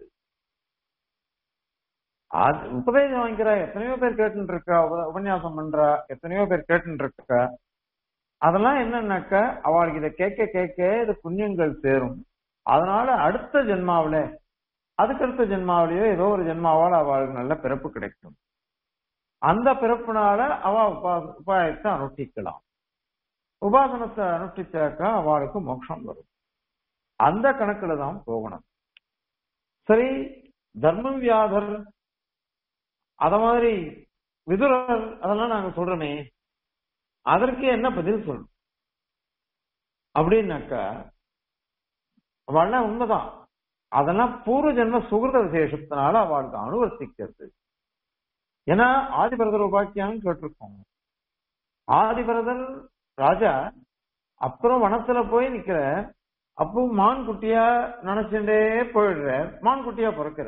அது உபதேசம் வாங்கிக்கிறா எத்தனையோ பேர் கேட்டு இருக்கா உபன்யாசம் பண்றா எத்தனையோ பேர் கேட்டு இருக்கா அதெல்லாம் என்னன்னாக்கா அவளுக்கு இதை கேட்க கேட்க இது புண்ணியங்கள் சேரும் அதனால அடுத்த ஜென்மாவில அதுக்கடுத்த ஜென்மாவிலேயோ ஏதோ ஒரு ஜென்மாவால் அவளுக்கு நல்ல பிறப்பு கிடைக்கும் அந்த பிறப்புனால அவ உபா உபாயத்தை அனுஷ்டிக்கலாம் உபாசனத்தை அனுஷ்டிச்சாக்கா அவளுக்கு மோட்சம் வரும் அந்த கணக்குல தான் போகணும் சரி தர்மம் வியாதர் அத மாதிரி விதுரர் அதெல்லாம் நாங்க சொல்றோமே அதற்கு என்ன பதில் சொல்லணும் அப்படின்னாக்கா அவள்லாம் உண்மைதான் அதெல்லாம் பூர்வ ஜென்ம சுகிருத விசேஷத்தினால அவளுக்கு அனுவர்த்திக்கிறது ஏன்னா ஆதிபரதர் உபாக்கியான்னு கேட்டிருக்கோம் ஆதிபரதர் ராஜா அப்புறம் வனத்துல போய் நிக்கிற அப்போ மான் குட்டியா நினைச்சுட்டே போயிடுற மான் குட்டியா பிறக்கிற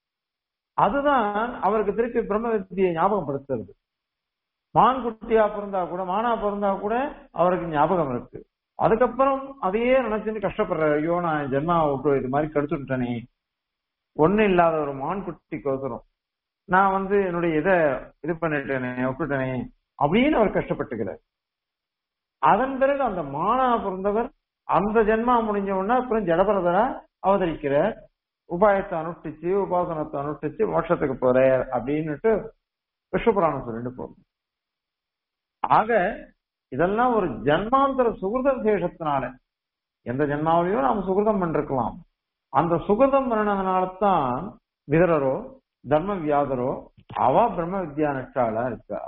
அதுதான் அவருக்கு திருப்பி பிரம்ம வித்தியை ஞாபகப்படுத்துறது மான் குட்டியா பிறந்தா கூட மானா பிறந்தா கூட அவருக்கு ஞாபகம் இருக்கு அதுக்கப்புறம் அதையே நினைச்சுட்டு கஷ்டப்படுற ஐயோ நான் ஜென்மா விட்டு இது மாதிரி கெடுத்துட்டேனே ஒண்ணு இல்லாத ஒரு மான் குட்டிக்கோசரம் நான் வந்து என்னுடைய இதை இது பண்ணிட்டேனே விட்டுட்டேனே அப்படின்னு அவர் கஷ்டப்பட்டுக்கிறார் அதன் பிறகு அந்த மானா பிறந்தவர் அந்த ஜென்மா முடிஞ்ச உடனே அப்புறம் ஜடபரதரா அவதரிக்கிறார் உபாயத்தை அனுஷ்டிச்சு உபாசனத்தை அனுஷ்டிச்சு மோட்சத்துக்கு போற அப்படின்னுட்டு விஸ்வபுராணம் சொல்லிட்டு போகும் ஆக இதெல்லாம் ஒரு ஜன்மாந்தர சுகிருத விசேஷத்தினால எந்த ஜென்மாவிலையும் நாம் சுகிருதம் பண்ணிருக்கலாம் அந்த சுகிருதம் பண்ணதுனாலதான் விதரரோ தர்ம வியாதரோ அவ பிரம்ம வித்யா நட்டாளா இருக்கா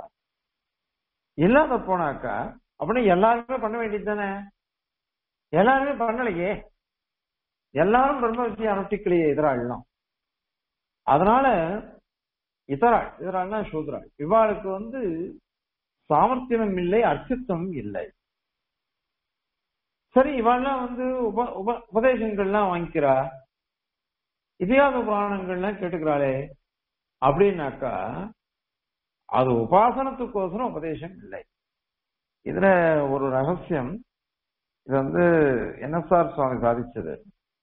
இல்லாத போனாக்கா அப்படின்னா எல்லாருமே பண்ண வேண்டியது தானே எல்லாருமே பண்ணலையே எல்லாரும் பிரம்ம வித்தியை அனுஷ்டிக்கலையே எதிராள்லாம் அதனால இதராள் இதராள்னா சூத்ராள் இவாளுக்கு வந்து சாமர்த்தியமும் இல்லை அர்த்தத்துவமும் இல்லை சரி இவெல்லாம் வந்து உப உப உபதேசங்கள்லாம் வாங்கிக்கிறா இதிகாச புராணங்கள்லாம் கேட்டுக்கிறாளே அப்படின்னாக்கா அது உபாசனத்துக்கோசரம் உபதேசம் இல்லை இதுல ஒரு ரகசியம் இது வந்து என்எஸ்ஆர் சுவாமி சாதிச்சது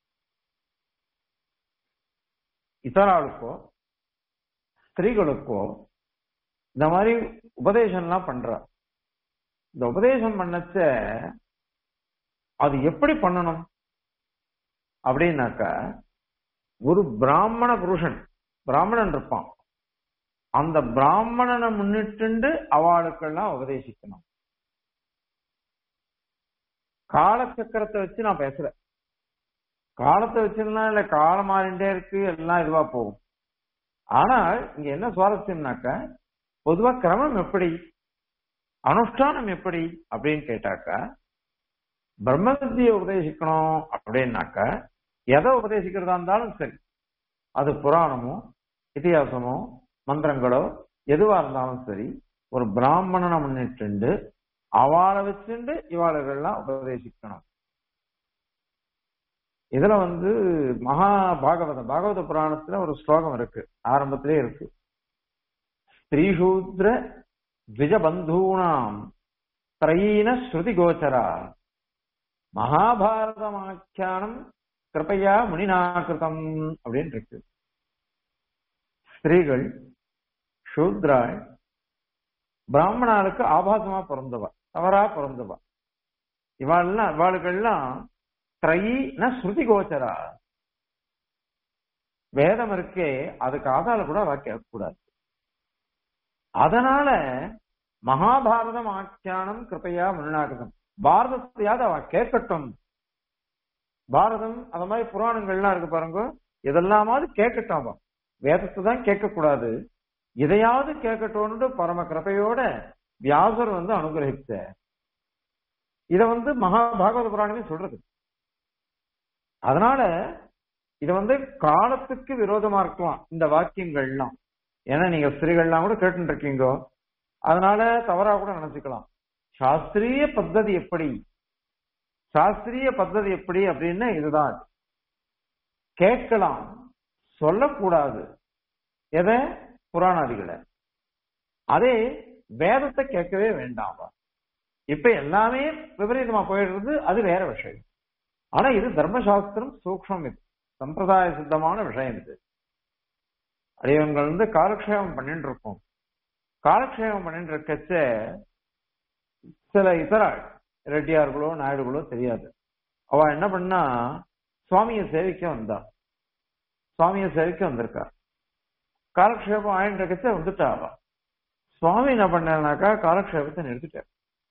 இத்தராளுக்கோ ஸ்திரீகளுக்கோ இந்த மாதிரி உபதேசம்லாம் பண்றா இந்த உபதேசம் பண்ணச்ச அது எப்படி பண்ணணும் அப்படின்னாக்கா ஒரு பிராமண புருஷன் பிராமணன் இருப்பான் அந்த பிராமணனை முன்னிட்டு அவளுக்கெல்லாம் உபதேசிக்கணும் காலச்சக்கரத்தை வச்சு நான் பேசுறேன் காலத்தை வச்சிருந்தா இல்ல காலம் மாறிண்டே இருக்கு எல்லாம் இதுவா போகும் ஆனால் இங்க என்ன சுவாரஸ்யம்னாக்க பொதுவா கிரமம் எப்படி அனுஷ்டானம் எப்படி அப்படின்னு கேட்டாக்கா பிரம்ம வித்தியை உபதேசிக்கணும் அப்படின்னாக்க எதை உபதேசிக்கிறதா இருந்தாலும் சரி அது புராணமோ இதிகாசமோ மந்திரங்களோ எதுவா இருந்தாலும் சரி ஒரு பிராமணனை முன்னிட்டு அவளை வச்சுண்டு இவாளுகள்லாம் உபதேசிக்கணும் இதுல வந்து மகா பாகவத பாகவத புராணத்துல ஒரு ஸ்லோகம் இருக்கு ஆரம்பத்திலே இருக்கு ஸ்திரீசூத்ர த்விஜபந்தூனாம் திரையீன ஸ்ருதி கோச்சரா மகாபாரதமாக்கியானம் கிருப்பையா முனிநாகிருதம் அப்படின்னு இருக்கு ஸ்திரீகள் சூத்ராள் பிராமணாளுக்கு ஆபாசமா பிறந்தவா தவறா பிறந்தவா இவாள்லாம் இவாளுக்கெல்லாம் திரையின ஸ்ருதி கோச்சரா வேதம் இருக்கே அதுக்கு ஆதார கூட அவ கேட்கக்கூடாது அதனால மகாபாரதம் ஆக்கியானம் கிருப்பையா முன்னாகிருதம் பாரதத்தையாவது அவ கேட்கட்டும் பாரதம் அந்த மாதிரி புராணங்கள்லாம் இருக்கு பாருங்க இதெல்லாமாவது கேட்கட்டும் அவ வேதத்தை தான் கேட்கக்கூடாது இதையாவது கேட்கட்டும்னு பரம கிருப்பையோட வியாசர் வந்து அனுகிரகிச்ச இத வந்து மகா பாகவத புராணமே சொல்றது அதனால இது வந்து காலத்துக்கு விரோதமா இருக்கலாம் இந்த வாக்கியங்கள்லாம் ஏன்னா நீங்க ஸ்திரீகள்லாம் கூட கேட்டு இருக்கீங்க அதனால தவறா கூட நினைச்சுக்கலாம் சாஸ்திரிய பத்ததி எப்படி சாஸ்திரிய பத்ததி எப்படி அப்படின்னு இதுதான் கேட்கலாம் சொல்லக்கூடாது எதை புராணாதிகளை அதே வேதத்தை கேட்கவே வேண்டாம் இப்ப எல்லாமே விபரீதமா போயிடுறது அது வேற விஷயம் ஆனா இது தர்மசாஸ்திரம் சூக்ஷம் இது சம்பிரதாய சித்தமான விஷயம் இது அடியவங்கள் வந்து காலக்ஷேபம் பண்ணிட்டு இருக்கோம் காலக்ஷேபம் பண்ணிட்டு இருக்கச்ச சில இதர ரெட்டியார்களோ நாயுடுகளோ தெரியாது அவ என்ன பண்ணா சுவாமியை சேவிக்க வந்தா சுவாமியை சேவிக்க வந்திருக்கா காலக்ஷேபம் ஆயிட்டு இருக்கச்ச வந்துட்டா அவ சுவாமி என்ன பண்ணாக்கா காலக்ஷேபத்தை நிறுத்திட்டார்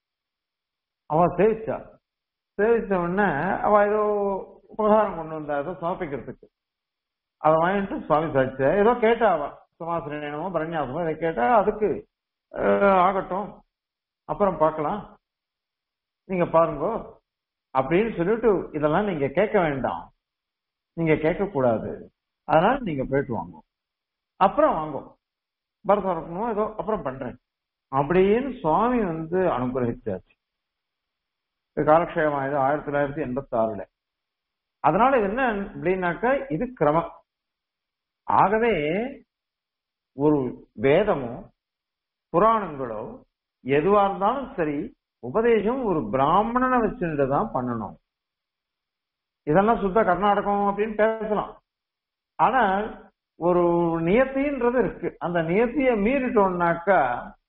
அவ சேவிச்சா சேவிச்ச உடனே அவ ஏதோ உபகாரம் கொண்டு வந்தா ஏதோ சமர்ப்பிக்கிறதுக்கு அதை வாங்கிட்டு சுவாமி சாட்ச ஏதோ கேட்டா அவ சுமாசிரியனமோ பரண்யாசமோ இதை கேட்டா அதுக்கு ஆகட்டும் அப்புறம் பார்க்கலாம் நீங்க பாருங்க அப்படின்னு சொல்லிட்டு இதெல்லாம் நீங்க கேட்க வேண்டாம் நீங்க கேட்க கூடாது அதனால நீங்க போயிட்டு வாங்க அப்புறம் வாங்க பரதம் இருக்கணும் ஏதோ அப்புறம் பண்றேன் அப்படின்னு சுவாமி வந்து அனுகிரகிச்சாச்சு காலக்ஷேபம் ஆயுது ஆயிரத்தி தொள்ளாயிரத்தி எண்பத்தி ஆறுல அதனால இது என்ன அப்படின்னாக்கா இது கிரமம் ஆகவே ஒரு வேதமோ புராணங்களோ எதுவா இருந்தாலும் சரி உபதேசம் ஒரு பிராமணனை வச்சுட்டு தான் பண்ணணும் இதெல்லாம் சுத்த கர்நாடகம் அப்படின்னு பேசலாம் ஆனால் ஒரு நியத்தின்றது இருக்கு அந்த நியத்திய மீறிட்டோம்னாக்கா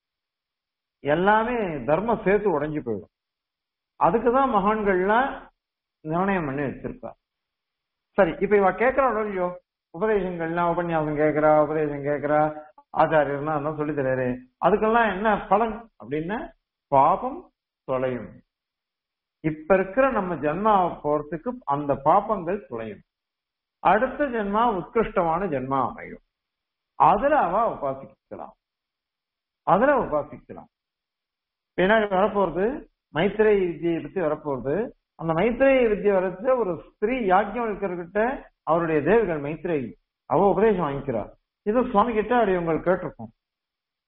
எல்லாமே தர்மம் சேர்த்து உடைஞ்சு போயிடும் அதுக்குதான் மகான்கள்லாம் நிர்ணயம் பண்ணி வச்சிருக்கா சரி இப்ப இவ கேட்கறாளோ இல்லையோ உபதேசங்கள்லாம் உபன்யாசம் கேட்கிறா உபதேசம் கேட்கிறா ஆச்சாரியர்னா அதெல்லாம் சொல்லி தராரு அதுக்கெல்லாம் என்ன பலன் அப்படின்னா பாபம் தொலையும் இப்ப இருக்கிற நம்ம ஜென்மாவை போறதுக்கு அந்த பாப்பங்கள் தொலையும் அடுத்த ஜென்மா உத்கிருஷ்டமான ஜென்மா அமையும் அதுல அவ உபாசிக்கலாம் அதுல உபாசிக்கலாம் பின்னாடி வரப்போறது மைத்திரை வித்தியை பத்தி வரப்போறது அந்த மைத்திரை வித்தியை வரச்ச ஒரு ஸ்திரீ யாக்கியம் இருக்கிறகிட்ட அவருடைய தேவிகள் மைத்திரை அவ உபதேசம் வாங்கிக்கிறார் இது சுவாமி கிட்ட அப்படி உங்களுக்கு கேட்டிருக்கோம்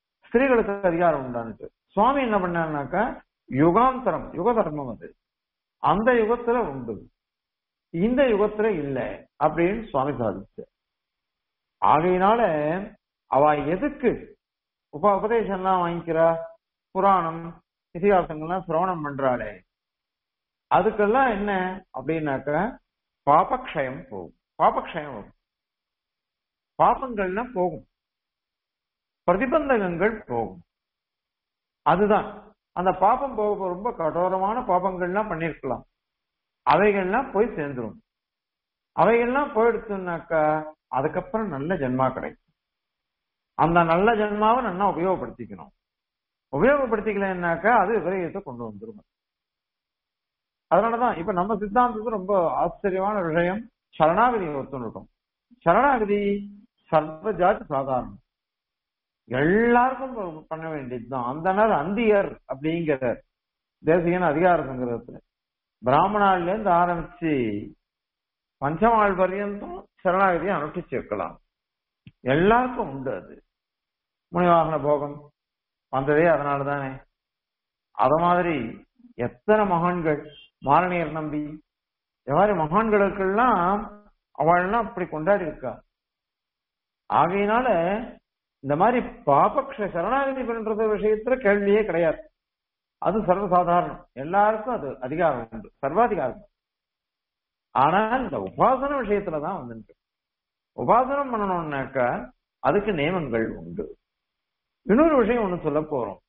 ஸ்திரீகளுக்கு அதிகாரம் உண்டான்ட்டு சுவாமி என்ன பண்ணாருனாக்கா யுகாந்தரம் யுக தர்மம் அது அந்த யுகத்துல உண்டு இந்த யுகத்துல இல்ல அப்படின்னு சுவாமி சாதிச்சு ஆகையினால அவ எதுக்கு உப உபதேசம்லாம் வாங்கிக்கிறா புராணம் இதிகாசங்கள்லாம் சிரவணம் பண்றாளே அதுக்கெல்லாம் என்ன அப்படின்னாக்க பாபக்ஷயம் போகும் பாபக்ஷயம் வரும் பாபங்கள்லாம் போகும் பிரதிபந்தகங்கள் போகும் அதுதான் அந்த பாபம் போக ரொம்ப கடோரமான பாபங்கள்லாம் பண்ணிருக்கலாம் அவைகள்லாம் போய் சேர்ந்துரும் அவைகள்லாம் போயிடுச்சுனாக்கா அதுக்கப்புறம் நல்ல ஜென்மா கிடைக்கும் அந்த நல்ல ஜென்மாவை நல்லா உபயோகப்படுத்திக்கணும் உபயோகப்படுத்திக்கலன்னாக்கா அது விபரீதத்தை கொண்டு வந்துரும் அதனாலதான் இப்ப நம்ம சித்தாந்தத்துக்கு ரொம்ப ஆச்சரியமான விஷயம் சரணாகதி ஒருத்தன் இருக்கும் சரணாகதி சர்வ ஜாதி சாதாரணம் எல்லாருக்கும் பண்ண வேண்டியதுதான் அந்த நேரம் அந்தியர் அப்படிங்கிற தேசியன் அதிகார சங்கிரகத்துல பிராமணால இருந்து ஆரம்பிச்சு பஞ்சமாள் பர்யந்தம் சரணாகதியை அனுஷ்டிச்சு வைக்கலாம் எல்லாருக்கும் உண்டு அது முனிவாகன போகம் வந்ததே அதனால தானே அத மாதிரி எத்தனை மகான்கள் மாரணியர் நம்பி இந்த மாதிரி மகான்களுக்கெல்லாம் அவள்லாம் அப்படி கொண்டாடி இருக்கா ஆகையினால இந்த மாதிரி பாபக்ஷ சரணாகதி பண்றது விஷயத்துல கேள்வியே கிடையாது அது சர்வசாதாரணம் எல்லாருக்கும் அது அதிகாரம் உண்டு சர்வாதிகாரம் ஆனால் இந்த உபாசன விஷயத்துலதான் வந்துருக்கு உபாசனம் பண்ணணும்னாக்கா அதுக்கு நியமங்கள் உண்டு இன்னொரு விஷயம் ஒண்ணு சொல்ல போறோம்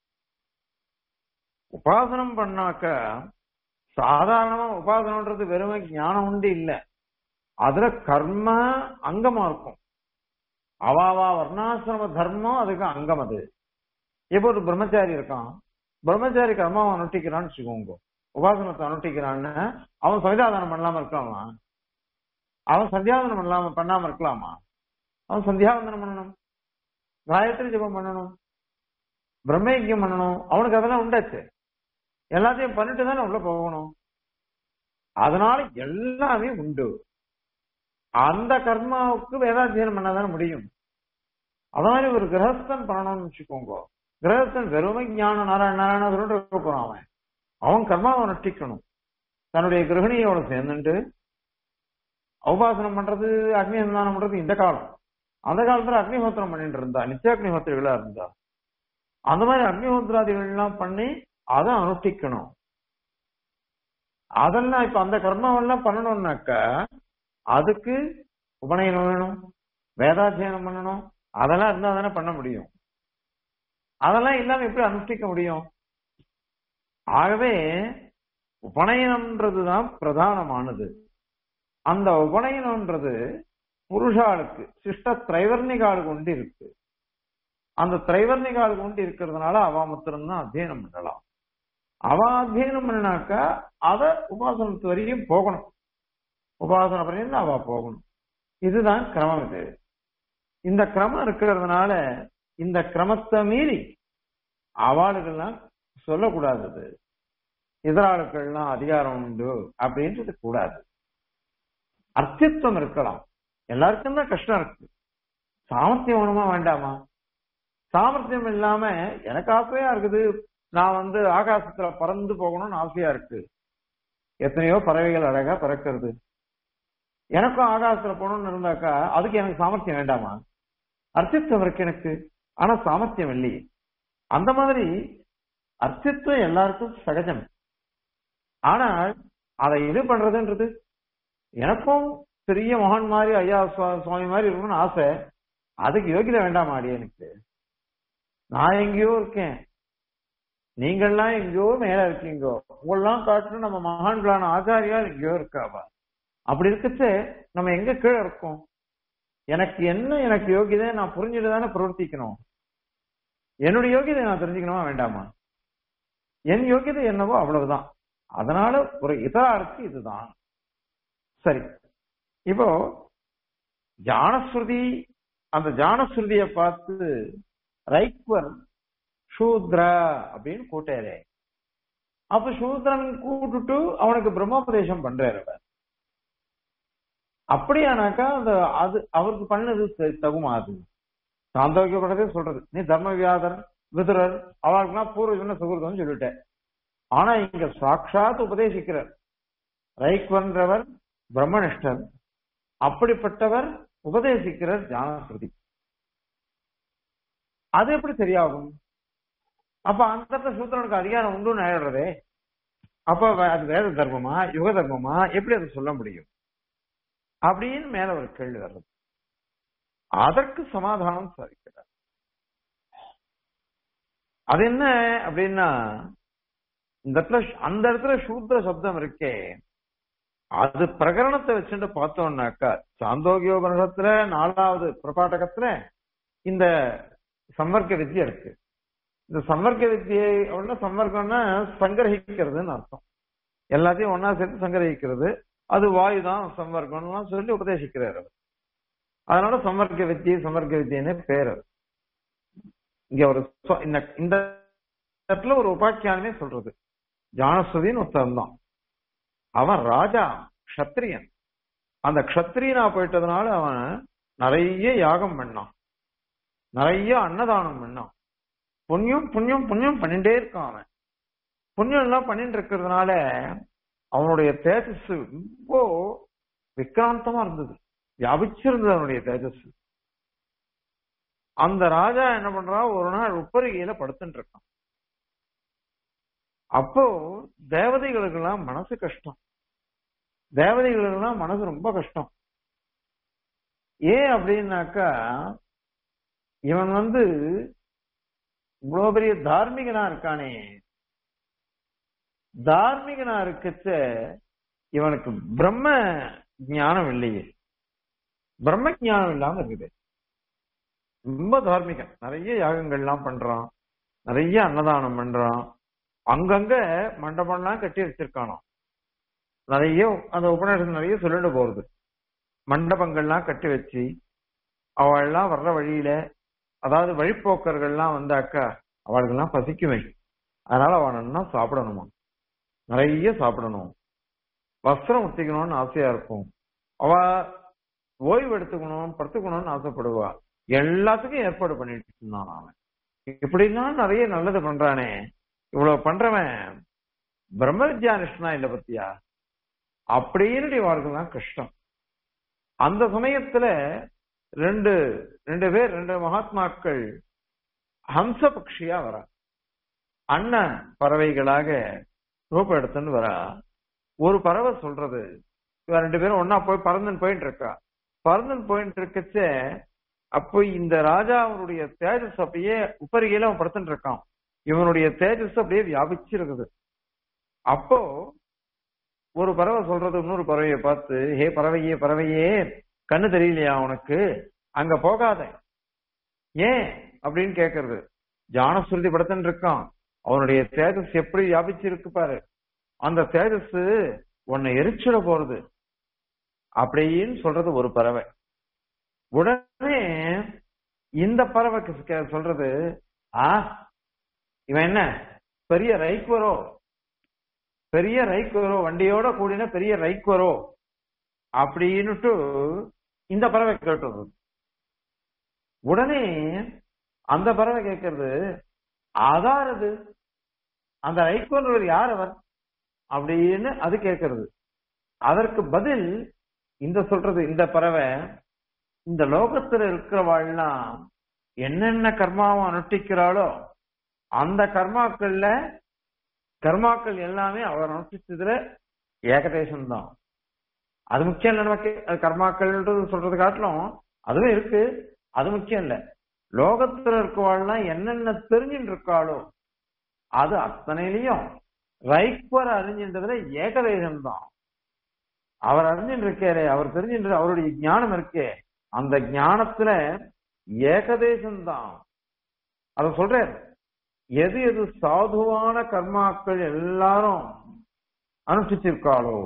உபாசனம் பண்ணாக்க சாதாரணமா உபாசனம்ன்றது வெறுமை ஞானம் உண்டு இல்ல அதுல கர்ம அங்கமா இருக்கும் அவாவா வர்ணாசிரம தர்மம் அதுக்கு அங்கம் அது இப்போ ஒரு பிரம்மச்சாரி இருக்கான் பிரம்மச்சாரி கர்மாவை அனுஷ்டிக்கிறான்னு வச்சுக்கோங்க உபாசனத்தை அனுஷ்டிக்கிறான்னு அவன் சவிதாதானம் பண்ணலாம இருக்கலாமா அவன் சந்தியாவந்தனம் பண்ணலாம பண்ணாம இருக்கலாமா அவன் சந்தியாவந்தனம் பண்ணணும் காயத்ரி ஜபம் பண்ணணும் பிரம்மயஜம் பண்ணணும் அவனுக்கு அதெல்லாம் உண்டாச்சு எல்லாத்தையும் பண்ணிட்டு தானே உள்ள போகணும் அதனால எல்லாமே உண்டு அந்த கர்மாவுக்கு வேதாத்தியனம் பண்ணாதானே முடியும் அத மாதிரி ஒரு கிரகஸ்தன் பண்ணணும்னு வச்சுக்கோங்க கிரகஸ்தன் வெறுமை ஞான நாராயண நாராயண இருக்க போறான் அவன் அவன் கர்மாவை நட்டிக்கணும் தன்னுடைய கிரகணியோட சேர்ந்துட்டு உபாசனம் பண்றது அக்னி சந்தானம் பண்றது இந்த காலம் அந்த காலத்துல அக்னிஹோத்திரம் பண்ணிட்டு இருந்தா நித்திய அக்னிஹோத்திரிகளா இருந்தா அந்த மாதிரி அக்னிஹோத்திராதிகள் எல்லாம் பண்ணி அதை அனுஷ்டிக்கணும் அதெல்லாம் இப்ப அந்த கர்மாவெல்லாம் பண்ணணும்னாக்க அதுக்கு உபநயனம் வேணும் வேதாத்தியனம் பண்ணணும் அதெல்லாம் இருந்தா தானே பண்ண முடியும் அதெல்லாம் இல்லாம எப்படி அனுஷ்டிக்க முடியும் ஆகவே உபநயனம்ன்றதுதான் பிரதானமானது அந்த உபநயனம்ன்றது புருஷாளுக்கு சிஷ்ட திரைவர்ணிகாலுக்கு உண்டு இருக்கு அந்த திரைவர்ணிகாலுக்கு உண்டு இருக்கிறதுனால அவ மாத்திரம்தான் அத்தியனம் பண்ணலாம் அவ அத்தியனம் பண்ணினாக்கா அத உபாசனத்து வரையும் போகணும் உபாசன பரியந்தம் அவ போகணும் இதுதான் கிரமம் இது இந்த கிரமம் இருக்கிறதுனால இந்த கிரமத்தை மீறி அவளுக்கெல்லாம் சொல்லக்கூடாது அது எதிராளுக்கெல்லாம் அதிகாரம் உண்டு அப்படின்றது கூடாது அர்த்தித்வம் இருக்கலாம் எல்லாருக்கும் தான் கஷ்டம் இருக்கு சாமர்த்தியம் வேணுமா வேண்டாமா சாமர்த்தியம் இல்லாம எனக்கு ஆசையா இருக்குது நான் வந்து ஆகாசத்துல பறந்து போகணும்னு ஆசையா இருக்கு எத்தனையோ பறவைகள் அழகா பறக்கிறது எனக்கும் ஆகாசத்துல போகணும்னு இருந்தாக்கா அதுக்கு எனக்கு சாமர்த்தியம் வேண்டாமா அர்த்தித்வம் இருக்கு எனக்கு ஆனா சாமர்த்தியம் இல்லையே அந்த மாதிரி அர்த்தித்வம் எல்லாருக்கும் சகஜம் ஆனால் அதை இது பண்றதுன்றது எனக்கும் பெரிய மகான் மாதிரி ஐயா சுவாமி மாதிரி இருக்கணும்னு ஆசை அதுக்கு யோகிதை வேண்டாமா அடி எனக்கு நான் எங்கேயோ இருக்கேன் நீங்கள்லாம் எங்கேயோ மேல இருக்கீங்கோ உங்களெல்லாம் காட்டணும் நம்ம மகான்களான ஆச்சாரியால் எங்கேயோ இருக்காவா அப்படி இருக்கச்சு நம்ம எங்க கீழே இருக்கோம் எனக்கு என்ன எனக்கு யோகிதை நான் புரிஞ்சுட்டு தானே பிரவர்த்திக்கணும் என்னுடைய யோகிதை நான் தெரிஞ்சுக்கணுமா வேண்டாமா என் யோகிதை என்னவோ அவ்வளவுதான் அதனால ஒரு இதராருக்கு இதுதான் சரி இப்போ ஜானஸ்ருதி அந்த ஜானஸ்ருதிய பார்த்து ரைக்வர் சூத்ரா அப்படின்னு கூட்டாரு அப்ப சூத்ரன் கூட்டுட்டு அவனுக்கு பிரம்மோபதேசம் பண்றாரு அவர் அப்படியானாக்கா அந்த அது அவருக்கு பண்ணது தகுமா அது சாந்தோக்கியப்பட்டதே சொல்றது நீ தர்ம வியாதர் விதுரர் அவளுக்குலாம் பூர்வ ஜென்ம சுகிருதம் சொல்லிட்டேன் ஆனா இங்க சாட்சாத் உபதேசிக்கிறார் ரைக்வன்றவர் பிரம்மனிஷ்டர் அப்படிப்பட்டவர் உபதேசிக்கிறார் ஞானஸ்ருதி அது எப்படி சரியாகும் அப்ப அந்த சூத்திரனுக்கு அதிகாரம் உண்டுன்னு ஆயிடுறதே அப்ப அது வேத தர்மமா யுக தர்மமா எப்படி அதை சொல்ல முடியும் அப்படின்னு மேல ஒரு கேள்வி வர்றது அதற்கு சமாதானம் சாதிக்கிறார் அது என்ன அப்படின்னா இந்த இடத்துல அந்த இடத்துல சூத்திர சப்தம் இருக்கே அது பிரகரணத்தை வச்சுட்டு பார்த்தோம்னாக்கா சாந்தோகியோபனிஷத்துல நாலாவது பிரபாட்டகத்துல இந்த சம்பர்க்க வித்தியை இருக்கு இந்த சம்பர்க்க வித்தியை அப்படின்னா சம்பர்க்கம்னா சங்கிரகிக்கிறதுன்னு அர்த்தம் எல்லாத்தையும் ஒன்னா சேர்த்து சங்கிரகிக்கிறது அது வாயு தான் சம்பர்க்கம்லாம் சொல்லி உபதேசிக்கிறார் அவர் அதனால சம்பர்க்க வித்தியை சம்பர்க்க வித்தியன்னு பேர் அது இங்க ஒரு இந்த இந்த இடத்துல ஒரு உபாக்கியானமே சொல்றது ஜானஸ்வதின்னு ஒருத்தன் தான் அவன் ராஜா க்ஷத்ரியன் அந்த க்ஷத்ரியனா போயிட்டதுனால அவன் நிறைய யாகம் பண்ணான் நிறைய அன்னதானம் பண்ணான் புண்ணியம் புண்ணியம் புண்ணியம் பண்ணிட்டே இருக்கான் அவன் புண்ணியம் எல்லாம் பண்ணிட்டு இருக்கிறதுனால அவனுடைய தேஜஸ் ரொம்ப விக்ராந்தமா இருந்தது வியாபிச்சிருந்தது அவனுடைய தேஜஸ் அந்த ராஜா என்ன பண்றான் ஒரு நாள் உப்பரிகையில படுத்துட்டு இருக்கான் அப்போ தேவதைகளுக்கு எல்லாம் மனசு கஷ்டம் தேவதைகளுக்கு எல்லாம் மனசு ரொம்ப கஷ்டம் ஏன் அப்படின்னாக்கா இவன் வந்து இவ்வளவு பெரிய தார்மீகனா இருக்கானே தார்மீகனா இருக்கச்ச இவனுக்கு பிரம்ம ஞானம் இல்லையே பிரம்ம ஞானம் இல்லாம இருக்குது ரொம்ப தார்மீகம் நிறைய யாகங்கள்லாம் பண்றான் நிறைய அன்னதானம் பண்றான் அங்கங்க மண்டபம்லாம் கட்டி வச்சிருக்கானோ நிறைய அந்த உபநிஷம் நிறைய சொல்லிட்டு போறது மண்டபங்கள்லாம் கட்டி வச்சு அவள்லாம் வர்ற வழியில அதாவது வழிப்போக்கர்கள்லாம் வந்தாக்கா அவளுக்கெல்லாம் பசிக்குமே அதனால அவனா சாப்பிடணுமா நிறைய சாப்பிடணும் வஸ்திரம் உத்திக்கணும்னு ஆசையா இருக்கும் அவ ஓய்வு எடுத்துக்கணும் படுத்துக்கணும்னு ஆசைப்படுவா எல்லாத்துக்கும் ஏற்பாடு பண்ணிட்டு இருந்தான் அவன் இப்படிலாம் நிறைய நல்லது பண்றானே இவ்வளவு பண்றவன் பிரம்ம வித்யானிஷ்டனா இல்ல பத்தியா அப்படின்னு இவர்களுக்கு கஷ்டம் அந்த சமயத்துல ரெண்டு ரெண்டு பேர் ரெண்டு மகாத்மாக்கள் ஹம்ச பக்ஷியா வரா அண்ணன் பறவைகளாக ரூபம் எடுத்துன்னு வரா ஒரு பறவை சொல்றது இவன் ரெண்டு பேரும் ஒன்னா போய் பறந்துன்னு போயிட்டு இருக்கா பறந்துன்னு போயிட்டு இருக்கச்ச அப்போ இந்த ராஜா அவனுடைய தேஜஸ் அப்படியே உப்பரிகையில அவன் படுத்துட்டு இருக்கான் இவனுடைய தேஜஸ் அப்படியே வியாபிச்சிருக்குது அப்போ ஒரு பறவை சொல்றது இன்னொரு பறவையை பார்த்து ஹே பறவையே பறவையே கண்ணு தெரியலையா உனக்கு அங்க போகாத ஏன் அப்படின்னு கேக்குறது ஜானஸ்ருதி படத்துன்னு இருக்கான் அவனுடைய தேஜஸ் எப்படி வியாபிச்சிருக்கு பாரு அந்த தேஜஸ் உன்னை எரிச்சிட போறது அப்படின்னு சொல்றது ஒரு பறவை உடனே இந்த பறவைக்கு சொல்றது ஆ இவன் என்ன பெரிய ரைக்குவரோ பெரிய ரைக்குவரோ வண்டியோட கூடின பெரிய ரைக்குவரோ அப்படின்னுட்டு இந்த பறவை கேட்டுறது உடனே அந்த பறவை கேட்கறது அதாரது அந்த ரைக்குவர் யார் அவர் அப்படின்னு அது கேட்கறது அதற்கு பதில் இந்த சொல்றது இந்த பறவை இந்த லோகத்துல இருக்கிறவாள்லாம் என்னென்ன கர்மாவை அனுஷ்டிக்கிறாளோ அந்த கர்மாக்கள்ல கர்மாக்கள் எல்லாமே அவர் அனுஷ்டிச்சதுல ஏகதேசம் தான் அது முக்கியம் இல்லை நமக்கு அது கர்மாக்கள்ன்றது சொல்றது காட்டிலும் அதுவும் இருக்கு அது முக்கியம் இல்ல லோகத்துல இருக்கவாள்லாம் என்னென்ன தெரிஞ்சுட்டு இருக்காளோ அது அத்தனையிலையும் ரைக்வர் அறிஞ்சின்றதுல ஏகதேசம் தான் அவர் அறிஞ்சிட்டு இருக்காரு அவர் தெரிஞ்சின்ற அவருடைய ஞானம் இருக்கே அந்த ஞானத்துல ஏகதேசம் தான் அத சொல்றாரு எது எது சாதுவான கர்மாக்கள் எல்லாரும் அனுஷ்டிச்சிருக்காளோ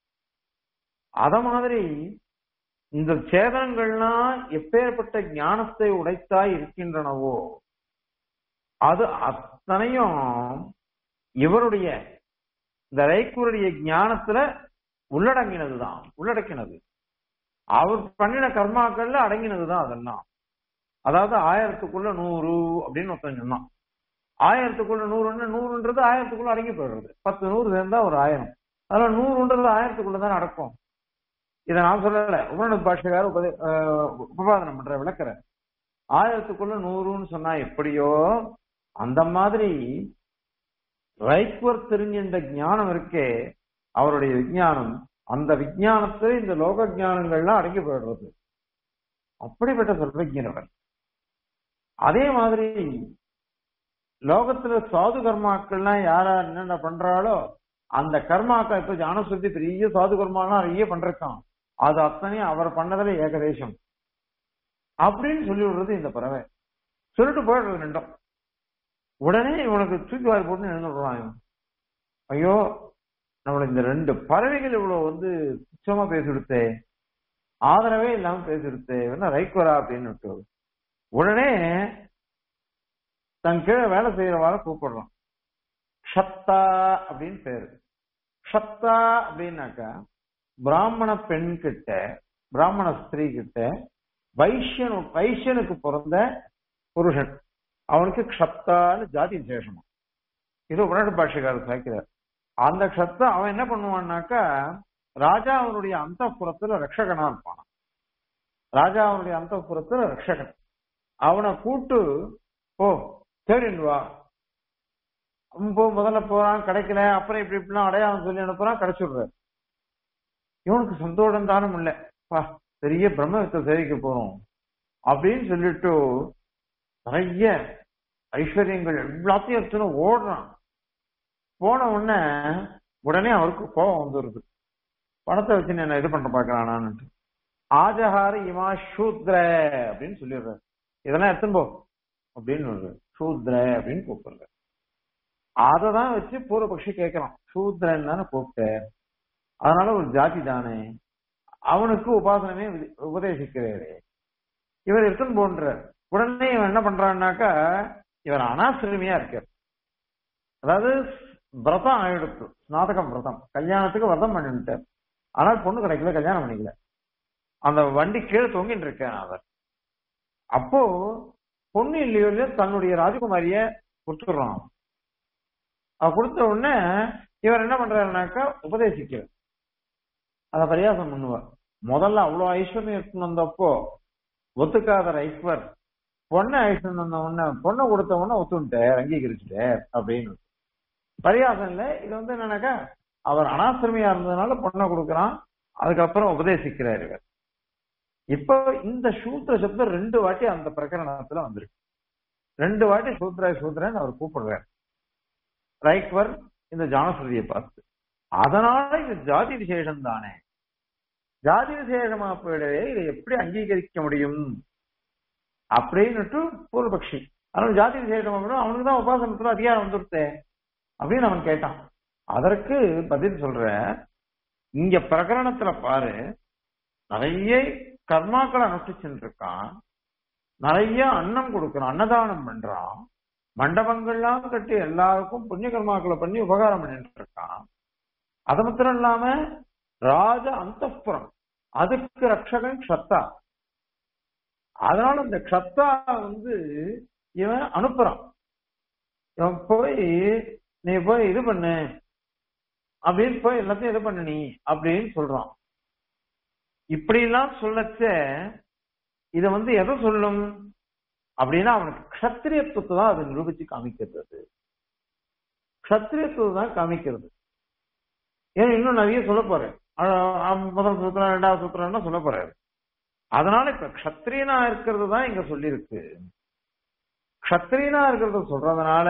அத மாதிரி இந்த சேதனங்கள்லாம் எப்பேற்பட்ட ஞானத்தை உடைத்தாய் இருக்கின்றனவோ அது அத்தனையும் இவருடைய இந்த ரைக்கூருடைய ஞானத்துல உள்ளடங்கினதுதான் உள்ளடக்கினது அவர் பண்ணின கர்மாக்கள்ல அடங்கினதுதான் அதெல்லாம் அதாவது ஆயிரத்துக்குள்ள நூறு அப்படின்னு ஒருத்தன் சொன்னான் ஆயிரத்துக்குள்ள நூறுன்னு நூறுன்றது ஆயிரத்துக்குள்ள அடங்கி போயிடுறது பத்து நூறு சேர்ந்தா ஒரு ஆயிரம் அதனால நூறுன்றது ஆயிரத்துக்குள்ள தான் நடக்கும் இதை நான் சொல்லல உபநட பாஷகார உபதே ஆஹ் உபபாதனம் பண்ற விளக்குற ஆயிரத்துக்குள்ள நூறுன்னு சொன்னா எப்படியோ அந்த மாதிரி ரைக்வர் தெரிஞ்சின்ற ஞானம் இருக்கே அவருடைய விஞ்ஞானம் அந்த விஞ்ஞானத்துல இந்த லோக ஞானங்கள்லாம் அடங்கி போயிடுறது அப்படிப்பட்ட சர்வஜனவர் அதே மாதிரி லோகத்துல சாது கர்மாக்கள்லாம் யாரா என்னென்ன பண்றாளோ அந்த கர்மாக்கள் இப்ப ஞானசுத்தி பெரிய சாது கர்மாலாம் நிறைய பண்றான் அது அத்தனையும் அவர் பண்ணதுல ஏகதேசம் அப்படின்னு சொல்லி விடுறது இந்த பறவை சொல்லிட்டு போயிடுறது ரெண்டும் உடனே இவனுக்கு தூக்கி வாரி போட்டு எழுந்து விடுறான் இவன் ஐயோ நம்மள இந்த ரெண்டு பறவைகள் இவ்வளவு வந்து துச்சமா பேசிடுத்தே ஆதரவே இல்லாம பேசிடுத்தே என்ன ரைக்குவரா அப்படின்னு விட்டு உடனே தன் கீழே வேலை செய்யறவார கூப்பிடுறான் ஷத்தா அப்படின்னு பேரு ஷத்தா அப்படின்னாக்கா பிராமண பெண் கிட்ட பிராமண ஸ்திரீ கிட்ட வைஷ்யனு வைஷ்யனுக்கு பிறந்த புருஷன் அவனுக்கு க்ஷத்தான்னு ஜாதி விசேஷமா இது உடனடி பாஷைக்காரர் சேர்க்கிறார் அந்த க்ஷத்தா அவன் என்ன பண்ணுவான்னாக்கா ராஜா அவனுடைய அந்த புறத்துல ரட்சகனா இருப்பான் ராஜா அவனுடைய அந்த புறத்துல ரட்சகன் அவனை கூட்டு ஓ தேடின்னு வா அவன் போ முதல்ல போறான் கிடைக்கல அப்புறம் இப்படி இப்படிலாம் அடையாளம் சொல்லி அனுப்புறான் கிடைச்சிடுறாரு இவனுக்கு சந்தோஷம் தானும் இல்லை பா பெரிய பிரம்மத்தை சேவிக்க போறோம் அப்படின்னு சொல்லிட்டு நிறைய ஐஸ்வர்யங்கள் எல்லாத்தையும் எடுத்துன்னு ஓடுறான் போன உடனே உடனே அவருக்கு கோபம் வந்துருது பணத்தை வச்சு என்ன இது பண்ண பாக்குறானான்ட்டு ஆஜஹார இமா சூத்ர அப்படின்னு சொல்லிடுறாரு இதெல்லாம் எடுத்துன்னு போ அப்படின்னு சொல்றாரு சூத்ர அப்படின்னு கூப்பிடுறாரு அதை தான் வச்சு பூர்வபக்ஷி கேட்கலாம் சூத்ரன் தானே கூப்பிட்ட அதனால ஒரு ஜாதி தானே அவனுக்கு உபாசனமே உபதேசிக்கிறாரு இவர் எடுத்துன்னு போன்றார் உடனே இவன் என்ன பண்றான்னாக்கா இவர் அனாசிரமியா இருக்கார் அதாவது விரதம் ஆயிடுத்து ஸ்நாதகம் விரதம் கல்யாணத்துக்கு விரதம் பண்ணிட்டார் ஆனால் பொண்ணு கிடைக்கல கல்யாணம் பண்ணிக்கல அந்த வண்டி கீழே தொங்கிட்டு இருக்கேன் அவர் அப்போ பொண்ணு இல்லையோ இல்லையோ தன்னுடைய ராஜகுமாரிய கொடுத்துடுறான் அவ கொடுத்த உடனே இவர் என்ன பண்றாருனாக்கா உபதேசிக்கிறார் அத பரியாசம் பண்ணுவார் முதல்ல அவ்வளவு ஐஸ்வர்யம் எடுத்துன்னு வந்தப்போ ஒத்துக்காத ஐஸ்வர் பொண்ணை ஐஸ்வர்யம் வந்த உடனே பொண்ணை கொடுத்த உடனே ஒத்துன்ட்டார் அங்கீகரிச்சுட்டார் அப்படின்னு பரியாசம் இல்லை இது வந்து என்னன்னாக்கா அவர் அனாசிரமியா இருந்ததுனால பொண்ணை கொடுக்குறான் அதுக்கப்புறம் உபதேசிக்கிறார் இவர் இப்போ இந்த சூத்திர சப்தம் ரெண்டு வாட்டி அந்த பிரகரணத்துல வந்திருக்கு ரெண்டு வாட்டி சூத்ரா சூத்ரன் அவர் கூப்பிடுறார் ரைக்வர் இந்த ஜானஸ்ருதியை பார்த்து அதனால இது ஜாதி விசேஷம் தானே ஜாதி விசேஷமா போயிடவே இதை எப்படி அங்கீகரிக்க முடியும் அப்படின்னுட்டு பூர்வபக்ஷி அதனால ஜாதி விசேஷமா போயிடும் அவனுக்கு தான் உபாசனத்துல அதிகாரம் வந்துருத்தே அப்படின்னு அவன் கேட்டான் அதற்கு பதில் சொல்ற இங்க பிரகரணத்துல பாரு நிறைய கர்மாக்களை அனுஷ்டிச்சுட்டு இருக்கான் நிறைய அன்னம் கொடுக்கறான் அன்னதானம் பண்றான் மண்டபங்கள்லாம் கட்டி எல்லாருக்கும் புண்ணிய கர்மாக்களை பண்ணி உபகாரம் பண்ணிட்டு இருக்கான் அது மாத்திரம் இல்லாம ராஜ அந்தப்புறம் அதுக்கு ரட்சகன் க்ஷத்தா அதனால இந்த க்ஷத்தா வந்து இவன் அனுப்புறான் இவன் போய் நீ போய் இது பண்ணு அப்படின்னு போய் எல்லாத்தையும் இது பண்ணு நீ அப்படின்னு சொல்றான் இப்படி எல்லாம் சொல்லச்ச இத வந்து எதை சொல்லும் அப்படின்னா அவனுக்கு கத்திரியத்துவத்தை தான் அதை நிரூபிச்சு காமிக்கிறது கத்திரியத்துவம் தான் காமிக்கிறது ஏன் இன்னும் நிறைய சொல்ல போறேன் முதல் சூத்திரம் ரெண்டாவது சூத்திரம்னா சொல்ல போறாரு அதனால இப்ப கத்திரியனா இருக்கிறது தான் இங்க சொல்லியிருக்கு கத்திரியனா இருக்கிறத சொல்றதுனால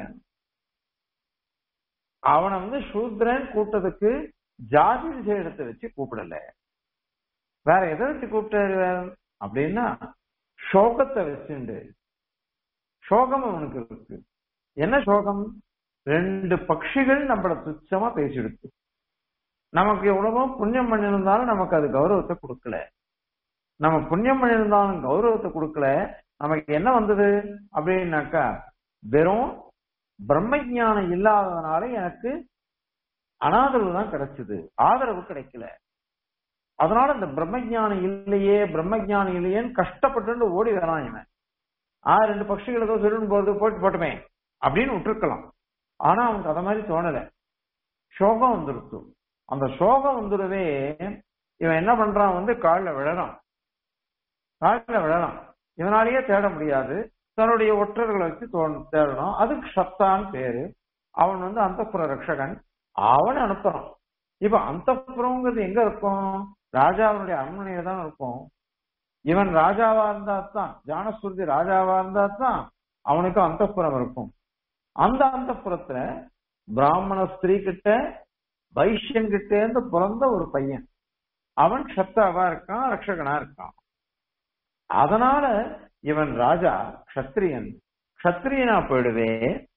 அவனை வந்து சூத்ரன் கூட்டத்துக்கு ஜாதி விசேஷத்தை வச்சு கூப்பிடல வேற எதை வச்சு கூப்பிட்டாரு அப்படின்னா சோகத்தை வச்சுண்டு சோகம் அவனுக்கு இருக்கு என்ன சோகம் ரெண்டு பட்சிகள் நம்மள துச்சமா பேசிடுச்சு நமக்கு எவ்வளவோ புண்ணியம் பண்ணியிருந்தாலும் நமக்கு அது கௌரவத்தை கொடுக்கல நம்ம புண்ணியம் பண்ணியிருந்தாலும் கௌரவத்தை கொடுக்கல நமக்கு என்ன வந்தது அப்படின்னாக்கா வெறும் பிரம்ம ஞானம் இல்லாததுனால எனக்கு அனாதரவு தான் கிடைச்சது ஆதரவு கிடைக்கல அதனால இந்த பிரம்ம ஞானம் இல்லையே பிரம்ம ஞானம் இல்லையேன்னு கஷ்டப்பட்டு ஓடி வரான் இவன் ஆ ரெண்டு பட்சிகளுக்கோ சொல்லணும் போறது போட்டு போட்டுமே அப்படின்னு விட்டுருக்கலாம் ஆனா அவனுக்கு அத மாதிரி தோணல சோகம் வந்துருச்சு அந்த சோகம் வந்துடவே இவன் என்ன பண்றான் வந்து காலில் விழறான் காலில் விழறான் இவனாலேயே தேட முடியாது தன்னுடைய ஒற்றர்களை வச்சு தோன்- தேடணும் அதுக்கு சத்தான் பேரு அவன் வந்து அந்தப்புற ரட்சகன் அவனை அனுப்புறான் இப்ப அந்தப்புறங்கிறது எங்க இருக்கும் ராஜாவினுடைய அரண்மனையில தான் இருக்கும் இவன் ராஜாவா இருந்தா தான் ஜானஸ்ருதி ராஜாவா இருந்தா தான் அவனுக்கு அந்தப்புறம் இருக்கும் அந்த அந்தப்புறத்துல பிராமண ஸ்திரீ கிட்ட வைஷ்யன் கிட்ட இருந்து பிறந்த ஒரு பையன் அவன் சத்தாவா இருக்கான் ரட்சகனா இருக்கான் அதனால இவன் ராஜா க்ஷத்ரியன் க்ஷத்ரியனா போயிடுவே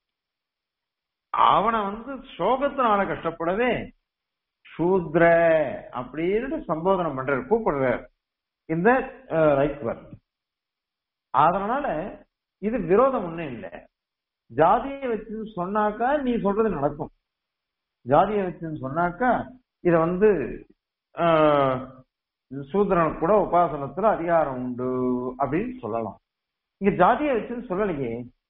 அவனை வந்து சோகத்தினால கஷ்டப்படவே சூத்ர அப்படின்னு சம்போதனை பண்றாரு கூப்பிடுறார் இந்த ரைக்வர் அதனால இது விரோதம் ஒண்ணும் இல்லை ஜாதியை வச்சு சொன்னாக்கா நீ சொல்றது நடக்கும் ஜாதியை வச்சுன்னு சொன்னாக்கா இத வந்து ஆஹ், சூத்திரனுக்கு கூட உபாசனத்துல அதிகாரம் உண்டு அப்படின்னு சொல்லலாம் இங்க ஜாதியை வச்சுன்னு சொல்லலையே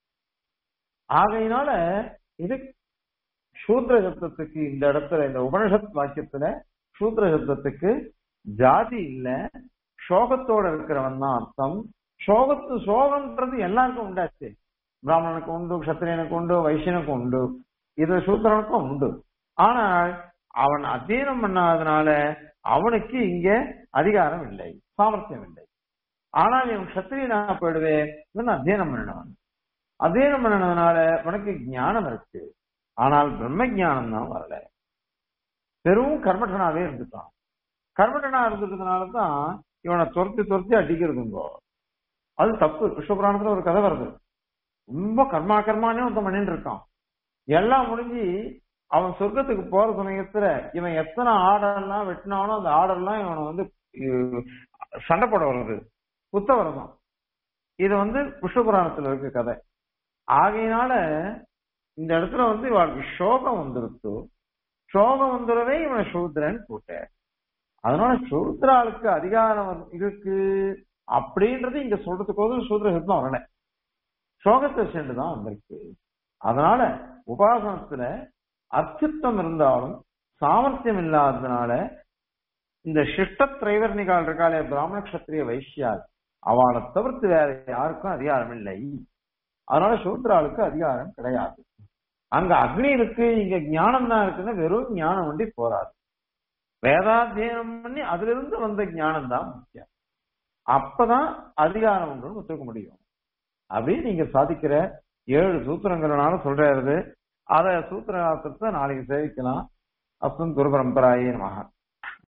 ஆகையினால இது சூத்ர சப்தத்துக்கு இந்த இடத்துல இந்த உபனிஷத் வாக்கியத்துல சூத்ர சப்தத்துக்கு ஜாதி இல்ல சோகத்தோட இருக்கிறவன் தான் அர்த்தம் சோகத்து சோகம்ன்றது எல்லாருக்கும் உண்டாச்சு பிராமணனுக்கு உண்டு கத்திரியனுக்கு உண்டு வைசியனுக்கு உண்டு இது சூத்திரனுக்கும் உண்டு ஆனால் அவன் அத்தியனம் பண்ணாதனால அவனுக்கு இங்க அதிகாரம் இல்லை சாமர்த்தியம் இல்லை ஆனால் இவன் கத்திரியனா போயிடுவே இவன் அத்தியனம் பண்ணினவன் அத்தியனம் பண்ணினதுனால உனக்கு ஞானம் இருக்கு ஆனால் பிரம்ம ஞானம் தான் வரல வெறும் கர்மட்டனாவே இருந்துட்டான் கர்மட்டனா இருந்துட்டதுனால தான் இவனை துரத்தி துரத்தி அடிக்கிறதுங்கோ அது தப்பு விஸ்வபுராணத்துல ஒரு கதை வருது ரொம்ப கர்மா கர்மானே ஒருத்தன் பண்ணிட்டு இருக்கான் எல்லாம் முடிஞ்சு அவன் சொர்க்கத்துக்கு போற சமயத்துல இவன் எத்தனை ஆர்டர்லாம் வெட்டினானோ அந்த ஆர்டர்லாம் இவனை வந்து அஹ், சண்டை போட வர்றது குத்த வரதான் இது வந்து விஷ்ணுபுராணத்துல இருக்க கதை ஆகையினால இந்த இடத்துல வந்து இவளுக்கு சோகம் வந்துருத்து சோகம் வந்துடவே இவனை சூத்ரன் கூட்ட அதனால சூத்ராளுக்கு அதிகாரம் வந்து- இருக்கு அப்படின்றது இங்க சொல்றதுக்கோது சூத்ர சப்தம் வரல சோகத்தை சேர்ந்துதான் வந்திருக்கு அதனால உபாசனத்துல அர்த்தத்துவம் இருந்தாலும் சாமர்த்தியம் இல்லாததுனால இந்த சிஷ்ட திரைவர்ணிகால் இருக்காளே பிராமண கஷத்திரிய வைஷ்யால் அவளை தவிர்த்து வேற யாருக்கும் அதிகாரம் இல்லை அதனால சூத்ராளுக்கு அதிகாரம் கிடையாது அங்க அக்னி இருக்கு இங்க ஞானம் தான் இருக்குன்னா வெறும் ஞானம் வண்டி போராது வேதாத்தியனம் பண்ணி அதுல இருந்து வந்த ஞானம் தான் முக்கியம் அப்பதான் அதிகாரம் உண்டுன்னு ஒத்துக்க முடியும் அப்படின்னு நீங்க சாதிக்கிற ஏழு சூத்திரங்கிறனால சொல்றாரு அத சூத்திரார்த்தத்தை நாளைக்கு சேவிக்கலாம் அப்புறம் குரு பரம்பராயே நமகா